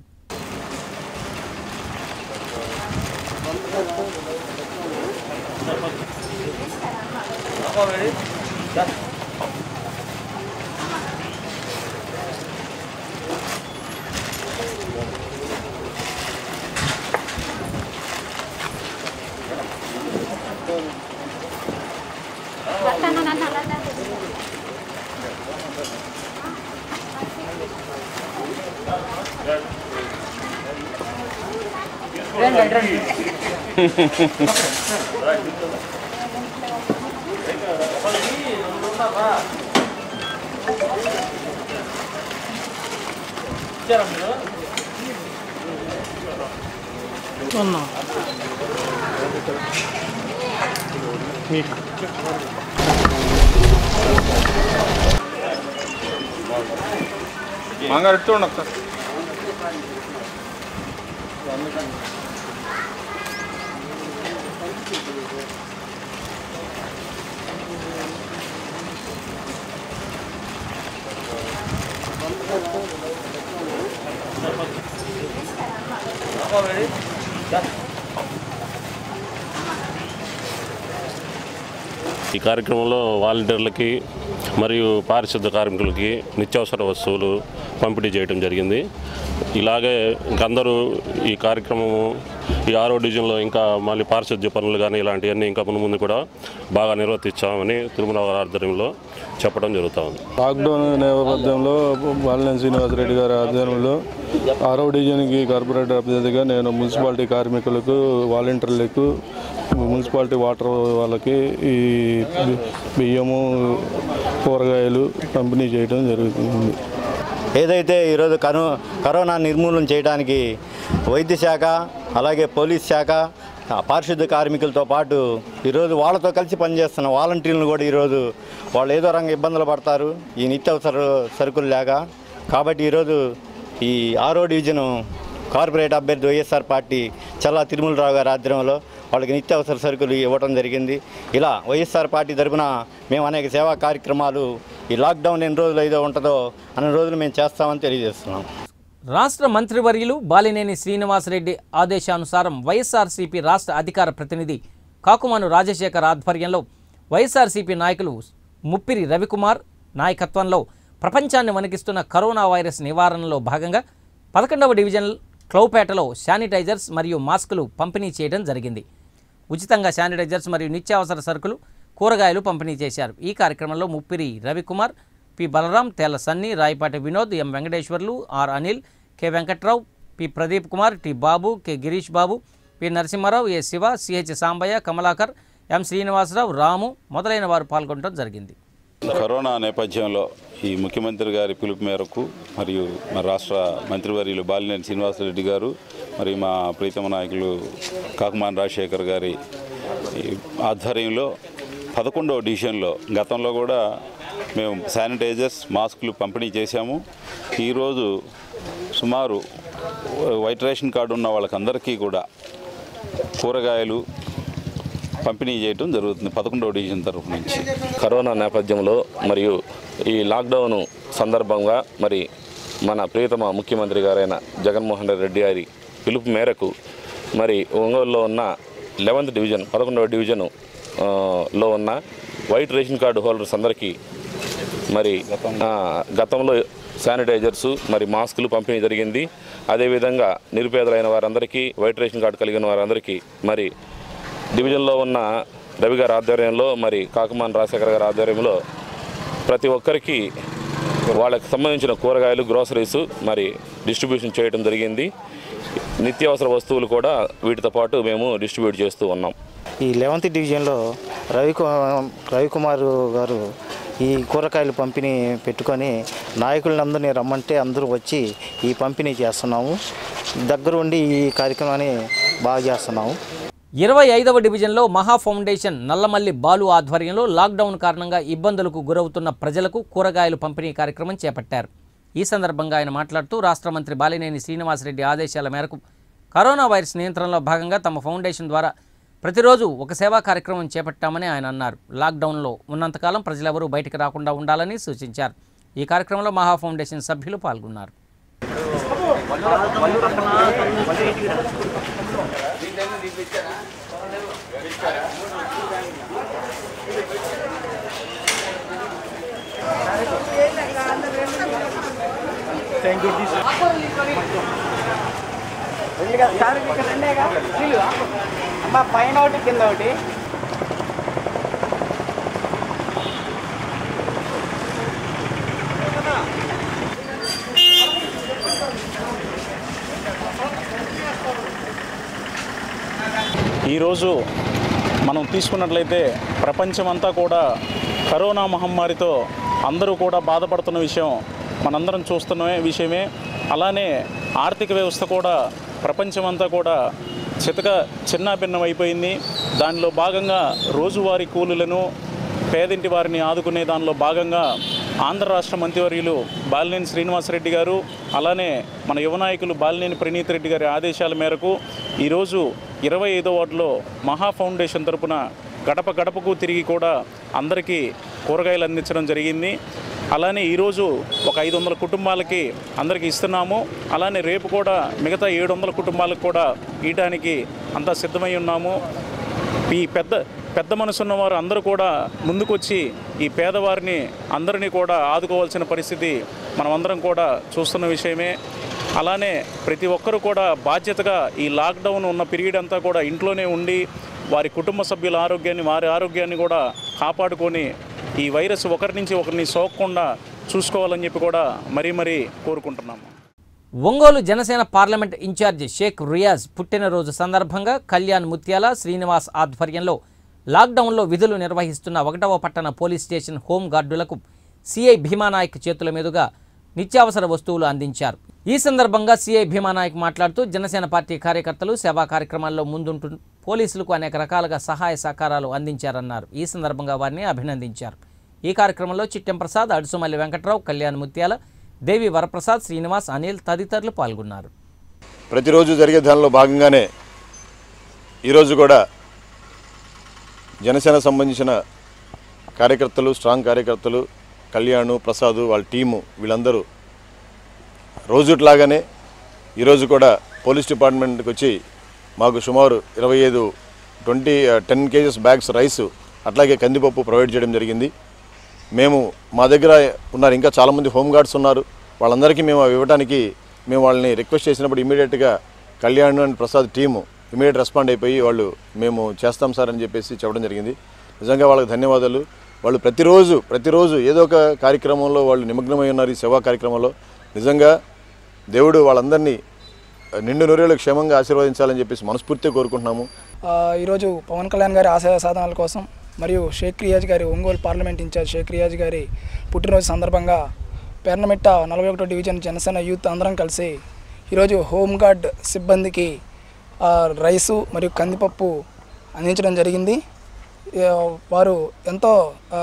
[SPEAKER 3] మంగారు చూడండి ఒకసారి
[SPEAKER 13] ఈ కార్యక్రమంలో వాలంటీర్లకి మరియు పారిశుద్ధ కార్మికులకి నిత్యావసర వస్తువులు పంపిణీ చేయడం జరిగింది ఇలాగే ఇంకందరూ ఈ కార్యక్రమము ఈ ఆరో డివిజన్లో ఇంకా మళ్ళీ పారిశుద్ధ్య పనులు కానీ ఇలాంటివన్నీ ఇంకా ముందు ముందు కూడా బాగా నిర్వర్తించామని తిరుమల వారి ఆధ్వర్యంలో చెప్పడం జరుగుతూ ఉంది
[SPEAKER 14] లాక్డౌన్ నేపథ్యంలో బాలినేని శ్రీనివాసరెడ్డి గారి ఆధ్వర్యంలో ఆరవ డివిజన్కి కార్పొరేటర్ అభ్యర్థిగా నేను మున్సిపాలిటీ కార్మికులకు వాలంటీర్లకు మున్సిపాలిటీ వాటర్ వాళ్ళకి ఈ బి- బియ్యము కూరగాయలు పంపిణీ చేయడం జరుగుతుంది
[SPEAKER 15] ఏదైతే ఈరోజు కరో కరోనా నిర్మూలన చేయడానికి వైద్య శాఖ అలాగే పోలీస్ శాఖ ఆ పారిశుద్ధ కార్మికులతో పాటు ఈరోజు వాళ్ళతో కలిసి పనిచేస్తున్న వాలంటీర్లను కూడా ఈరోజు వాళ్ళు ఏదో రంగ ఇబ్బందులు పడతారు ఈ నిత్యావసర సరుకులు లేక కాబట్టి ఈరోజు ఈ ఆరో డివిజను కార్పొరేట్ అభ్యర్థి వైఎస్ఆర్ పార్టీ చల్లా తిరుమలరావు గారి ఆధ్వర్యంలో వాళ్ళకి నిత్యావసర సరుకులు ఇవ్వడం జరిగింది ఇలా వైఎస్ఆర్ పార్టీ తరఫున మేము అనేక సేవా కార్యక్రమాలు ఈ లాక్డౌన్ ఎన్ని రోజులు అయితే ఉంటుందో అన్ని రోజులు మేము చేస్తామని తెలియజేస్తున్నాం
[SPEAKER 1] రాష్ట్ర మంత్రివర్యులు బాలినేని శ్రీనివాసరెడ్డి ఆదేశానుసారం వైఎస్ఆర్సీపీ రాష్ట్ర అధికార ప్రతినిధి కాకుమాను రాజశేఖర్ ఆధ్వర్యంలో వైఎస్ఆర్సీపీ నాయకులు ముప్పిరి రవికుమార్ నాయకత్వంలో ప్రపంచాన్ని వణికిస్తున్న కరోనా వైరస్ నివారణలో భాగంగా పదకొండవ డివిజన్ క్లౌపేటలో శానిటైజర్స్ మరియు మాస్కులు పంపిణీ చేయడం జరిగింది ఉచితంగా శానిటైజర్స్ మరియు నిత్యావసర సరుకులు కూరగాయలు పంపిణీ చేశారు ఈ కార్యక్రమంలో Muppiri Ravikumar P Balaram Tela Sunny Rayapati Vinod M Venkateswarlu R Anil K Venkatrao P Pradeep Kumar T Babu K Girish Babu P Narasimharao A Siva CH Sambaiah Kamalakar M Srinivasarao Ramu మొదలైన వారు పాల్గొనడం జరిగింది
[SPEAKER 16] కరోనా నేపథ్యంలో ఈ ముఖ్యమంత్రి గారి పిలుపు మేరకు మరియు మా రాష్ట్ర మంత్రివర్యులు బాలినేని శ్రీనివాసరెడ్డి గారు మరియు మా ప్రీతమ నాయకులు కాకుమాన్ రాజశేఖర్ గారి ఈ ఆధ్వర్యంలో పదకొండవ డివిజన్లో గతంలో కూడా మేము శానిటైజర్స్ మాస్కులు పంపిణీ చేశాము ఈరోజు సుమారు వైట్ రేషన్ కార్డు ఉన్న వాళ్ళకందరికీ కూడా కూరగాయలు పంపిణీ చేయడం జరుగుతుంది పదకొండవ డివిజన్ తరఫు నుంచి
[SPEAKER 17] కరోనా నేపథ్యంలో మరియు ఈ లాక్డౌన్ సందర్భంగా మరి మన ప్రియతమ ముఖ్యమంత్రి గారైన జగన్మోహన్ రెడ్డి గారి పిలుపు మేరకు మరి ఒంగోలులో ఉన్న లెవెంత్ డివిజన్ పదకొండవ డివిజన్ ఆ, లో ఉన్న వైట్ రేషన్ కార్డు హోల్డర్స్ అందరికీ మరి ఆ, గతంలో శానిటైజర్స్ మరి మాస్కులు పంపిణీ జరిగింది అదేవిధంగా నిరుపేదలైన వారందరికీ వైట్ రేషన్ కార్డు కలిగిన వారందరికీ మరి డివిజన్లో ఉన్న రవి గారి ఆధ్వర్యంలో మరి కాకమాన్ రాజశేఖర్ గారి ఆధ్వర్యంలో ప్రతి ఒక్కరికి వాళ్ళకి సంబంధించిన కూరగాయలు గ్రోసరీస్ మరి డిస్ట్రిబ్యూషన్ చేయడం జరిగింది నిత్యావసర వస్తువులు కూడా వీటితో పాటు మేము డిస్ట్రిబ్యూట్ చేస్తూ ఉన్నాం
[SPEAKER 18] ఈ లెవెంత్ డివిజన్లో రవికు రవికుమార్ గారు ఈ కూరగాయలు పంపిణీ పెట్టుకొని నాయకులందరినీ రమ్మంటే అందరూ వచ్చి ఈ పంపిణీ చేస్తున్నాము దగ్గరుండి ఈ కార్యక్రమాన్ని బాగా చేస్తున్నాము
[SPEAKER 1] ఇరవై ఐదవ డివిజన్లో మహా ఫౌండేషన్ నల్లమల్లి బాలు ఆధ్వర్యంలో లాక్డౌన్ కారణంగా ఇబ్బందులకు గురవుతున్న ప్రజలకు కూరగాయలు పంపిణీ కార్యక్రమం చేపట్టారు ఈ సందర్భంగా ఆయన మాట్లాడుతూ రాష్ట్ర మంత్రి బాలినేని శ్రీనివాసరెడ్డి ఆదేశాల మేరకు కరోనా వైరస్ నియంత్రణలో భాగంగా తమ ఫౌండేషన్ ద్వారా ప్రతిరోజు ఒక సేవా కార్యక్రమం చేపట్టామని ఆయన అన్నారు లాక్డౌన్లో ఉన్నంతకాలం ప్రజలెవరూ బయటికి రాకుండా ఉండాలని సూచించారు ఈ కార్యక్రమంలో మహా ఫౌండేషన్ సభ్యులు పాల్గొన్నారు
[SPEAKER 19] అమ్మా పైన ఒకటి కింద ఒకటి
[SPEAKER 9] ఈరోజు మనం తీసుకున్నట్లయితే ప్రపంచమంతా కూడా కరోనా మహమ్మారితో అందరూ కూడా బాధపడుతున్న విషయం మనందరం చూస్తున్న విషయమే అలానే ఆర్థిక వ్యవస్థ కూడా ప్రపంచమంతా కూడా చితక చిన్నాభిన్నం అయిపోయింది దానిలో భాగంగా రోజువారీ కూలీలను పేదింటి వారిని ఆదుకునే దానిలో భాగంగా ఆంధ్ర రాష్ట్ర మంత్రివర్యులు బాలినేని శ్రీనివాసరెడ్డి గారు అలానే మన యువ నాయకులు బాలినేని ప్రణీత్ రెడ్డి గారి ఆదేశాల మేరకు ఈరోజు ఇరవై ఐదో వార్డులో మహా ఫౌండేషన్ తరపున గడప గడపకు తిరిగి కూడా అందరికీ కూరగాయలు అందించడం జరిగింది అలానే ఈరోజు ఒక ఐదు వందల కుటుంబాలకి అందరికీ ఇస్తున్నాము అలానే రేపు కూడా మిగతా ఏడు వందల కుటుంబాలకు కూడా ఇయటానికి అంతా సిద్ధమై ఉన్నాము ఈ పెద్ద పెద్ద మనసున్న వారు అందరూ కూడా ముందుకొచ్చి ఈ పేదవారిని అందరినీ కూడా ఆదుకోవాల్సిన పరిస్థితి మనమందరం కూడా చూస్తున్న విషయమే అలానే ప్రతి ఒక్కరూ కూడా బాధ్యతగా ఈ లాక్డౌన్ ఉన్న పీరియడ్ అంతా కూడా ఇంట్లోనే ఉండి వారి కుటుంబ సభ్యుల ఆరోగ్యాన్ని వారి ఆరోగ్యాన్ని కూడా కాపాడుకొని ఈ వైరస్ ఒకరి నుంచి ఒకరిని సోకకుండా చూసుకోవాలని చెప్పి కూడా మరీ మరీ కోరుకుంటున్నాము
[SPEAKER 1] ఒంగోలు జనసేన పార్లమెంట్ ఇన్ఛార్జి షేక్ రియాజ్ పుట్టినరోజు సందర్భంగా కళ్యాణ్ ముత్యాల శ్రీనివాస్ ఆధ్వర్యంలో లాక్డౌన్లో విధులు నిర్వహిస్తున్న ఒకటవ పట్టణ పోలీస్ స్టేషన్ హోం గార్డులకు సిఐ భీమానాయక్ చేతుల మీదుగా నిత్యావసర వస్తువులు అందించారు ఈ సందర్భంగా సిఐ భీమానాయక్ మాట్లాడుతూ జనసేన పార్టీ కార్యకర్తలు సేవా కార్యక్రమాల్లో ముందుంటూ పోలీసులకు అనేక రకాలుగా సహాయ సహకారాలు అందించారన్నారు ఈ సందర్భంగా వారిని అభినందించారు ఈ కార్యక్రమంలో చిట్టెం ప్రసాద్ అడుసుమల్లి వెంకట్రావు కళ్యాణ్ ముత్యాల దేవి వరప్రసాద్ శ్రీనివాస్ అనిల్ తదితరులు పాల్గొన్నారు
[SPEAKER 8] ప్రతిరోజు జరిగే దానిలో భాగంగానే ఈరోజు కూడా జనసేన సంబంధించిన కార్యకర్తలు స్ట్రాంగ్ కార్యకర్తలు కళ్యాణ్ ప్రసాద్ వాళ్ళ టీము వీళ్ళందరూ రోజుట్లాగానే ఈరోజు కూడా పోలీస్ డిపార్ట్మెంట్కి వచ్చి మాకు సుమారు ఇరవై ఐదు twenty ten kgs bags rice అట్లాగే కందిపప్పు ప్రొవైడ్ చేయడం జరిగింది మేము మా దగ్గర ఉన్నారు ఇంకా చాలామంది హోంగార్డ్స్ ఉన్నారు వాళ్ళందరికీ మేము అవి ఇవ్వడానికి మేము వాళ్ళని రిక్వెస్ట్ చేసినప్పుడు ఇమీడియట్గా Kalyan and Prasad team immediate respond అయిపోయి వాళ్ళు మేము చేస్తాం సార్ అని చెప్పేసి చెప్పడం జరిగింది నిజంగా వాళ్ళకి ధన్యవాదాలు వాళ్ళు ప్రతిరోజు ప్రతిరోజు ఏదో ఒక కార్యక్రమంలో వాళ్ళు నిమగ్నమై ఉన్నారు ఈ సేవా కార్యక్రమంలో నిజంగా దేవుడు వాళ్ళందరినీ నిండు నూరేళ్ళు క్షేమంగా ఆశీర్వదించాలని చెప్పేసి మనస్ఫూర్తిగా కోరుకుంటున్నాము
[SPEAKER 20] ఆ, ఈరోజు పవన్ కళ్యాణ్ గారి ఆశయ సాధనాల కోసం మరియు షేక్ రియాజ్ గారి ఒంగోలు పార్లమెంట్ ఇన్ఛార్జ్ షేక్ రియాజ్ గారి పుట్టినరోజు సందర్భంగా పేర్నమిట్ట నలభై ఒకటో డివిజన్ జనసేన యూత్ అందరం కలిసి ఈరోజు హోంగార్డ్ సిబ్బందికి ఆ, రైసు మరియు కందిపప్పు అందించడం జరిగింది ఆ, వారు ఎంతో ఆ,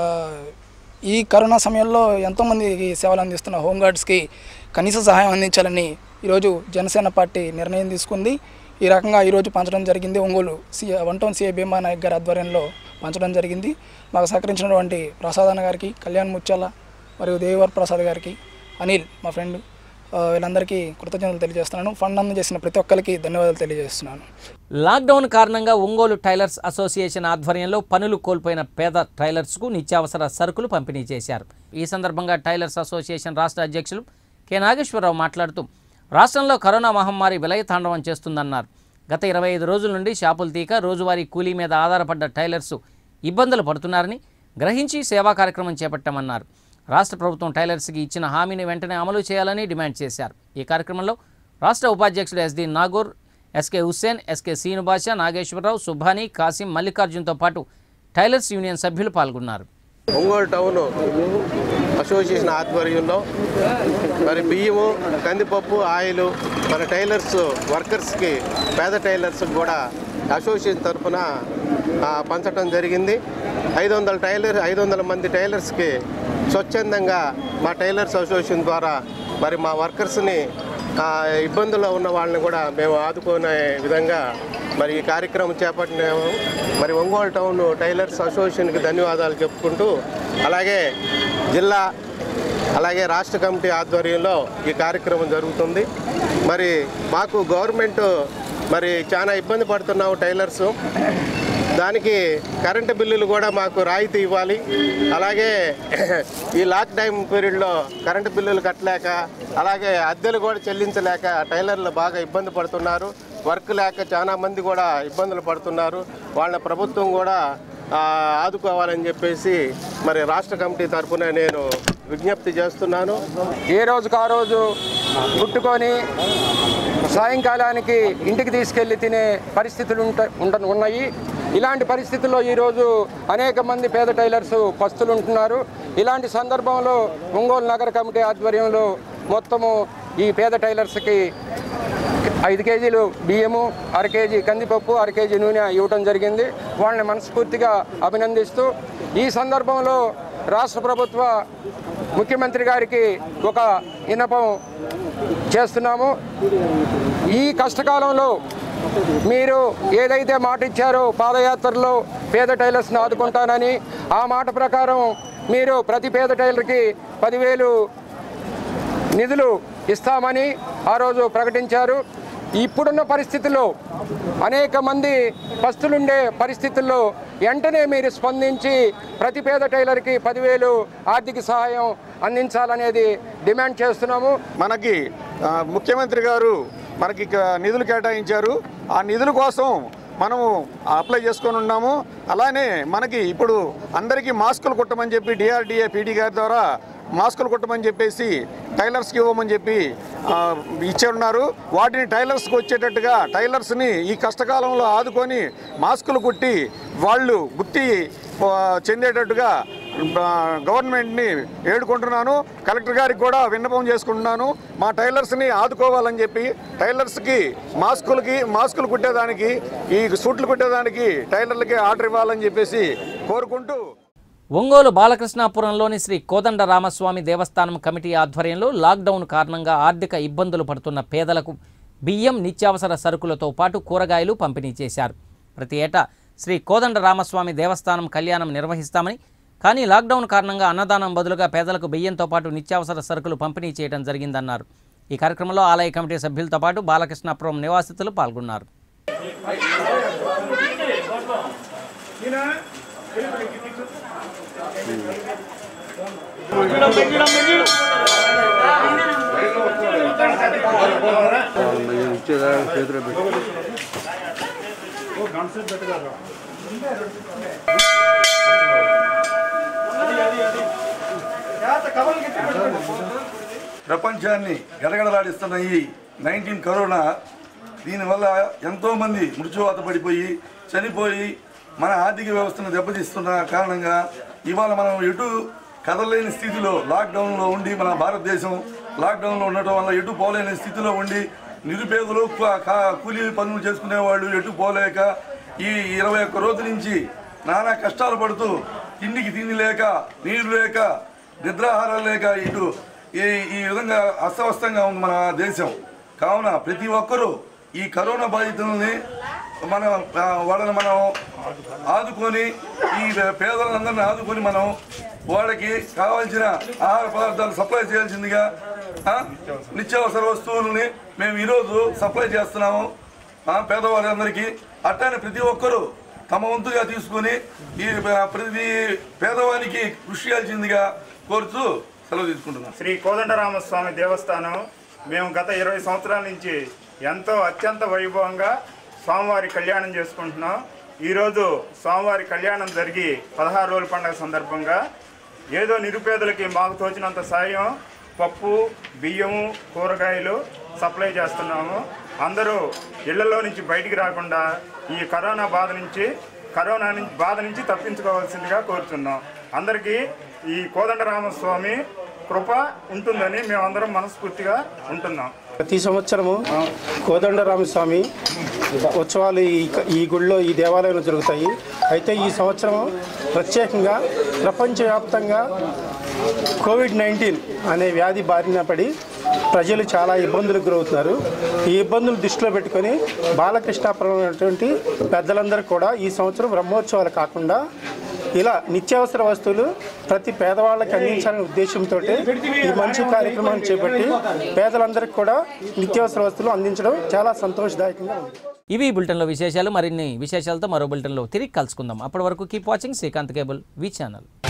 [SPEAKER 20] ఈ కరోనా సమయంలో ఎంతోమందికి సేవలు అందిస్తున్న హోంగార్డ్స్కి కనీస సహాయం అందించాలని ఈరోజు జనసేన పార్టీ నిర్ణయం తీసుకుంది ఈ రకంగా ఈరోజు పంచడం జరిగింది Ongole C one town CI Bhima Nayak గారి ఆధ్వర్యంలో పంచడం జరిగింది మాకు సహకరించినటువంటి ప్రసాదన్న గారికి కళ్యాణ్ ముత్యాల మరియు దేవివర్ ప్రసాద్ గారికి అనిల్ మా ఫ్రెండ్ ఆ, వీళ్ళందరికీ కృతజ్ఞతలు తెలియజేస్తున్నాను ఫండ్ అందజేసిన ప్రతి ఒక్కరికి ధన్యవాదాలు తెలియజేస్తున్నాను
[SPEAKER 1] లాక్డౌన్ కారణంగా ఒంగోలు టైలర్స్ అసోసియేషన్ ఆధ్వర్యంలో పనులు కోల్పోయిన పేద టైలర్స్కు నిత్యావసర సరుకులు పంపిణీ చేశారు ఈ సందర్భంగా టైలర్స్ అసోసియేషన్ రాష్ట్ర అధ్యక్షులు కె నాగేశ్వరరావు మాట్లాడుతూ రాష్ట్రంలో కరోనా మహమ్మారి విలయతాండవం చేస్తుందన్నారు గత ఇరవై ఐదు రోజుల నుండి షాపులు తీక రోజువారీ కూలీ మీద ఆధారపడ్డ టైలర్స్ ఇబ్బందులు పడుతున్నారని గ్రహించి సేవా కార్యక్రమం చేపట్టామన్నారు రాష్ట్ర ప్రభుత్వం టైలర్స్కి ఇచ్చిన హామీని వెంటనే అమలు చేయాలని డిమాండ్ చేశారు ఈ కార్యక్రమంలో రాష్ట్ర ఉపాధ్యక్షుడు SD Nagur SK Hussain SK Srinubasha Nageswararao Subhani Kasim మల్లికార్జున్తో పాటు టైలర్స్ యూనియన్ సభ్యులు పాల్గొన్నారు
[SPEAKER 21] ఒంగోలు టౌన్ అసోసియేషన్ ఆధ్వర్యంలో మరి బియ్యము కందిపప్పు ఆయిల్ మన టైలర్స్ వర్కర్స్కి పేద టైలర్స్కి కూడా అసోసియేషన్ తరఫున పంచడం జరిగింది ఐదు వందల టైలర్ ఐదు వందల మంది టైలర్స్కి స్వచ్ఛందంగా మా టైలర్స్ అసోసియేషన్ ద్వారా మరి మా వర్కర్స్ని ఆ, ఇబ్బందుల్లో ఉన్న వాళ్ళని కూడా మేము ఆదుకునే విధంగా మరి ఈ కార్యక్రమం చేపట్టినాము మరి ఒంగోలు టౌన్ టైలర్స్ అసోసియేషన్కి ధన్యవాదాలు చెప్పుకుంటూ అలాగే జిల్లా అలాగే రాష్ట్ర కమిటీ ఆధ్వర్యంలో ఈ కార్యక్రమం జరుగుతుంది మరి మాకు గవర్నమెంట్ మరి చాలా ఇబ్బంది పడుతున్నాము టైలర్స్ దానికి కరెంటు బిల్లులు కూడా మాకు రాయితీ ఇవ్వాలి అలాగే ఈ లాక్ టైం పీరియడ్లో కరెంటు బిల్లులు కట్టలేక అలాగే అద్దెలు కూడా చెల్లించలేక టైలర్లు బాగా ఇబ్బంది పడుతున్నారు వర్క్ లేక చాలా మంది కూడా ఇబ్బందులు పడుతున్నారు వాళ్ళ ప్రభుత్వం కూడా ఆ, ఆదుకోవాలని చెప్పేసి మరి రాష్ట్ర కమిటీ తరఫున నేను విజ్ఞప్తి చేస్తున్నాను
[SPEAKER 22] ఏ రోజుకు ఆ రోజు కుట్టుకొని సాయంకాలానికి ఇంటికి తీసుకెళ్లి తినే పరిస్థితులు ఉంట ఉంట ఉన్నాయి ఇలాంటి పరిస్థితుల్లో ఈరోజు అనేక మంది పేద టైలర్స్ పస్తులు ఉంటున్నారు ఇలాంటి సందర్భంలో ఒంగోలు నగర కమిటీ ఆధ్వర్యంలో మొత్తము ఈ పేద టైలర్స్కి ఐదు కేజీలు బియ్యము అర కేజీ కందిపప్పు అర కేజీ నూనె ఇవ్వటం జరిగింది వాళ్ళని మనస్ఫూర్తిగా అభినందిస్తూ ఈ సందర్భంలో రాష్ట్ర ప్రభుత్వ ముఖ్యమంత్రి గారికి ఒక విన్నపం చేస్తున్నాము ఈ కష్టకాలంలో మీరు ఏదైతే మాట ఇచ్చారో పాదయాత్రలో పేద టైలర్స్ని ఆదుకుంటానని ఆ మాట ప్రకారం మీరు ప్రతి పేద టైలర్కి పదివేలు నిధులు ఇస్తామని ఆ రోజు ప్రకటించారు ఇప్పుడున్న పరిస్థితుల్లో అనేక మంది పస్తులుండే పరిస్థితుల్లో వెంటనే మీరు స్పందించి ప్రతి పేద టైలర్కి పదివేలు ఆర్థిక సహాయం అందించాలనేది డిమాండ్ చేస్తున్నాము
[SPEAKER 23] మనకి ఆ, ముఖ్యమంత్రి గారు మనకి ఇక నిధులు కేటాయించారు ఆ నిధుల కోసం మనము అప్లై చేసుకొని ఉన్నాము అలానే మనకి ఇప్పుడు అందరికీ మాస్కులు కుట్టమని చెప్పి డిఆర్డిఏ పీడీ గారి ద్వారా మాస్కులు కుట్టమని చెప్పేసి టైలర్స్కి ఇవ్వమని చెప్పి ఆ, ఇచ్చి ఉన్నారు వాటిని టైలర్స్కి వచ్చేటట్టుగా టైలర్స్ని ఈ కష్టకాలంలో ఆదుకొని మాస్కులు కుట్టి వాళ్ళు గుర్తి ఆ, చెందేటట్టుగా ఆ, గవర్నమెంట్ని ఏడుకుంటున్నాను కలెక్టర్ గారికి కూడా విన్నపం చేసుకుంటున్నాను మా టైలర్స్ని ఆదుకోవాలని చెప్పి టైలర్స్కి మాస్కులకి మాస్కులు కుట్టేదానికి ఈ సూట్లు కుట్టేదానికి టైలర్లకి ఆర్డర్ ఇవ్వాలని చెప్పేసి కోరుకుంటూ
[SPEAKER 1] ఒంగోలు బాలకృష్ణాపురంలోని శ్రీ కోదండ రామస్వామి దేవస్థానం కమిటీ ఆధ్వర్యంలో లాక్డౌన్ కారణంగా ఆర్థిక ఇబ్బందులు పడుతున్న పేదలకు బియ్యం నిత్యావసర సరుకులతో పాటు కూరగాయలు పంపిణీ చేశారు ప్రతి ఏటా శ్రీ కోదండ రామస్వామి దేవస్థానం కళ్యాణం నిర్వహిస్తామని కానీ లాక్డౌన్ కారణంగా అన్నదానం బదులుగా పేదలకు బియ్యంతో పాటు నిత్యావసర సరుకులు పంపిణీ చేయడం జరిగిందన్నారు ఈ కార్యక్రమంలో ఆలయ కమిటీ సభ్యులతో పాటు బాలకృష్ణాపురం నివాసితులు పాల్గొన్నారు
[SPEAKER 2] ప్రపంచాన్ని గడగడలాడిస్తున్న ఈ నైన్టీన్ కరోనా దీనివల్ల ఎంతోమంది మృత్యువాత పడిపోయి చనిపోయి మన ఆర్థిక వ్యవస్థను దెబ్బతీస్తున్న కారణంగా ఇవాళ మనం ఎటు కదలలేని స్థితిలో లాక్డౌన్లో ఉండి మన భారతదేశం లాక్డౌన్లో ఉండటం వల్ల ఎటు పోలేని స్థితిలో ఉండి నిరుపేదలు కా- కా- కూలీ పనులు చేసుకునే వాళ్ళు ఎటు పోలేక ఈ ఇరవై ఒక్క రోజు నుంచి నానా కష్టాలు పడుతూ తిండికి తిండి లేక నీరు లేక నిద్రాహారాలు లేక ఇటు ఈ ఈ విధంగా అస్తవ్యస్తంగా ఉంది మన దేశం కావున ప్రతి ఒక్కరూ ఈ కరోనా బాధితులని మన ఆ, వాళ్ళని మనం ఆదుకొని ఈ పేదలందరినీ ఆదుకొని మనం వాళ్ళకి కావాల్సిన ఆహార పదార్థాలు సప్లై చేయాల్సిందిగా ఆ, నిత్యావసర వస్తువులని మేము ఈరోజు సప్లై చేస్తున్నాము ఆ, పేదవారందరికీ అట్టానే ప్రతి ఒక్కరూ తమ వంతుగా తీసుకొని ఈ ఆ, ప్రతి పేదవానికి కృషి చేయాల్సిందిగా కోరుతూ సెలవు తీసుకుంటున్నాం
[SPEAKER 4] శ్రీ కోదండరామస్వామి దేవస్థానం మేము గత ఇరవై సంవత్సరాల నుంచి ఎంతో అత్యంత వైభవంగా స్వామివారి కళ్యాణం చేసుకుంటున్నాం ఈరోజు స్వామివారి కళ్యాణం జరిగి పదహారు రోజుల పండుగ సందర్భంగా ఏదో నిరుపేదలకి మాకు తోచినంత సాయం పప్పు బియ్యము కూరగాయలు సప్లై చేస్తున్నాము అందరూ ఇళ్లలో నుంచి బయటికి రాకుండా ఈ కరోనా బాధ నుంచి కరోనా నుంచి బాధ నుంచి తప్పించుకోవాల్సిందిగా కోరుతున్నాం అందరికీ ఈ కోదండరామస్వామి కృప ఉంటుందని మేమందరం మనస్ఫూర్తిగా ఉంటున్నాం
[SPEAKER 12] ప్రతి సంవత్సరము కోదండరామస్వామి ఉత్సవాలు ఈ ఈ గుడిలో ఈ దేవాలయంలో జరుగుతాయి అయితే ఈ సంవత్సరం ప్రత్యేకంగా ప్రపంచవ్యాప్తంగా కోవిడ్ నైన్టీన్ అనే వ్యాధి బారిన పడి ప్రజలు చాలా ఇబ్బందులకు గురవుతున్నారు ఈ ఇబ్బందులు దృష్టిలో పెట్టుకొని బాలకృష్ణాపురం అనేటువంటి పెద్దలందరూ కూడా ఈ సంవత్సరం బ్రహ్మోత్సవాలు కాకుండా ఇలా నిత్యావసర వస్తువులు ప్రతి పేదవాళ్ళకి అందించాలనే ఉద్దేశంతో ఈ మంచి కార్యక్రమాన్ని చేపట్టి పేదలందరికీ కూడా నిత్యావసర వస్తువులు అందించడం చాలా సంతోషదాయకంగా ఉంది
[SPEAKER 1] ఇవి ఈ బులెటిన్లో విశేషాలు మరిన్ని విశేషాలతో మరో బులెటిన్లో తిరిగి కలుసుకుందాం అప్పటి వరకు keep watching Srikanth cable V channel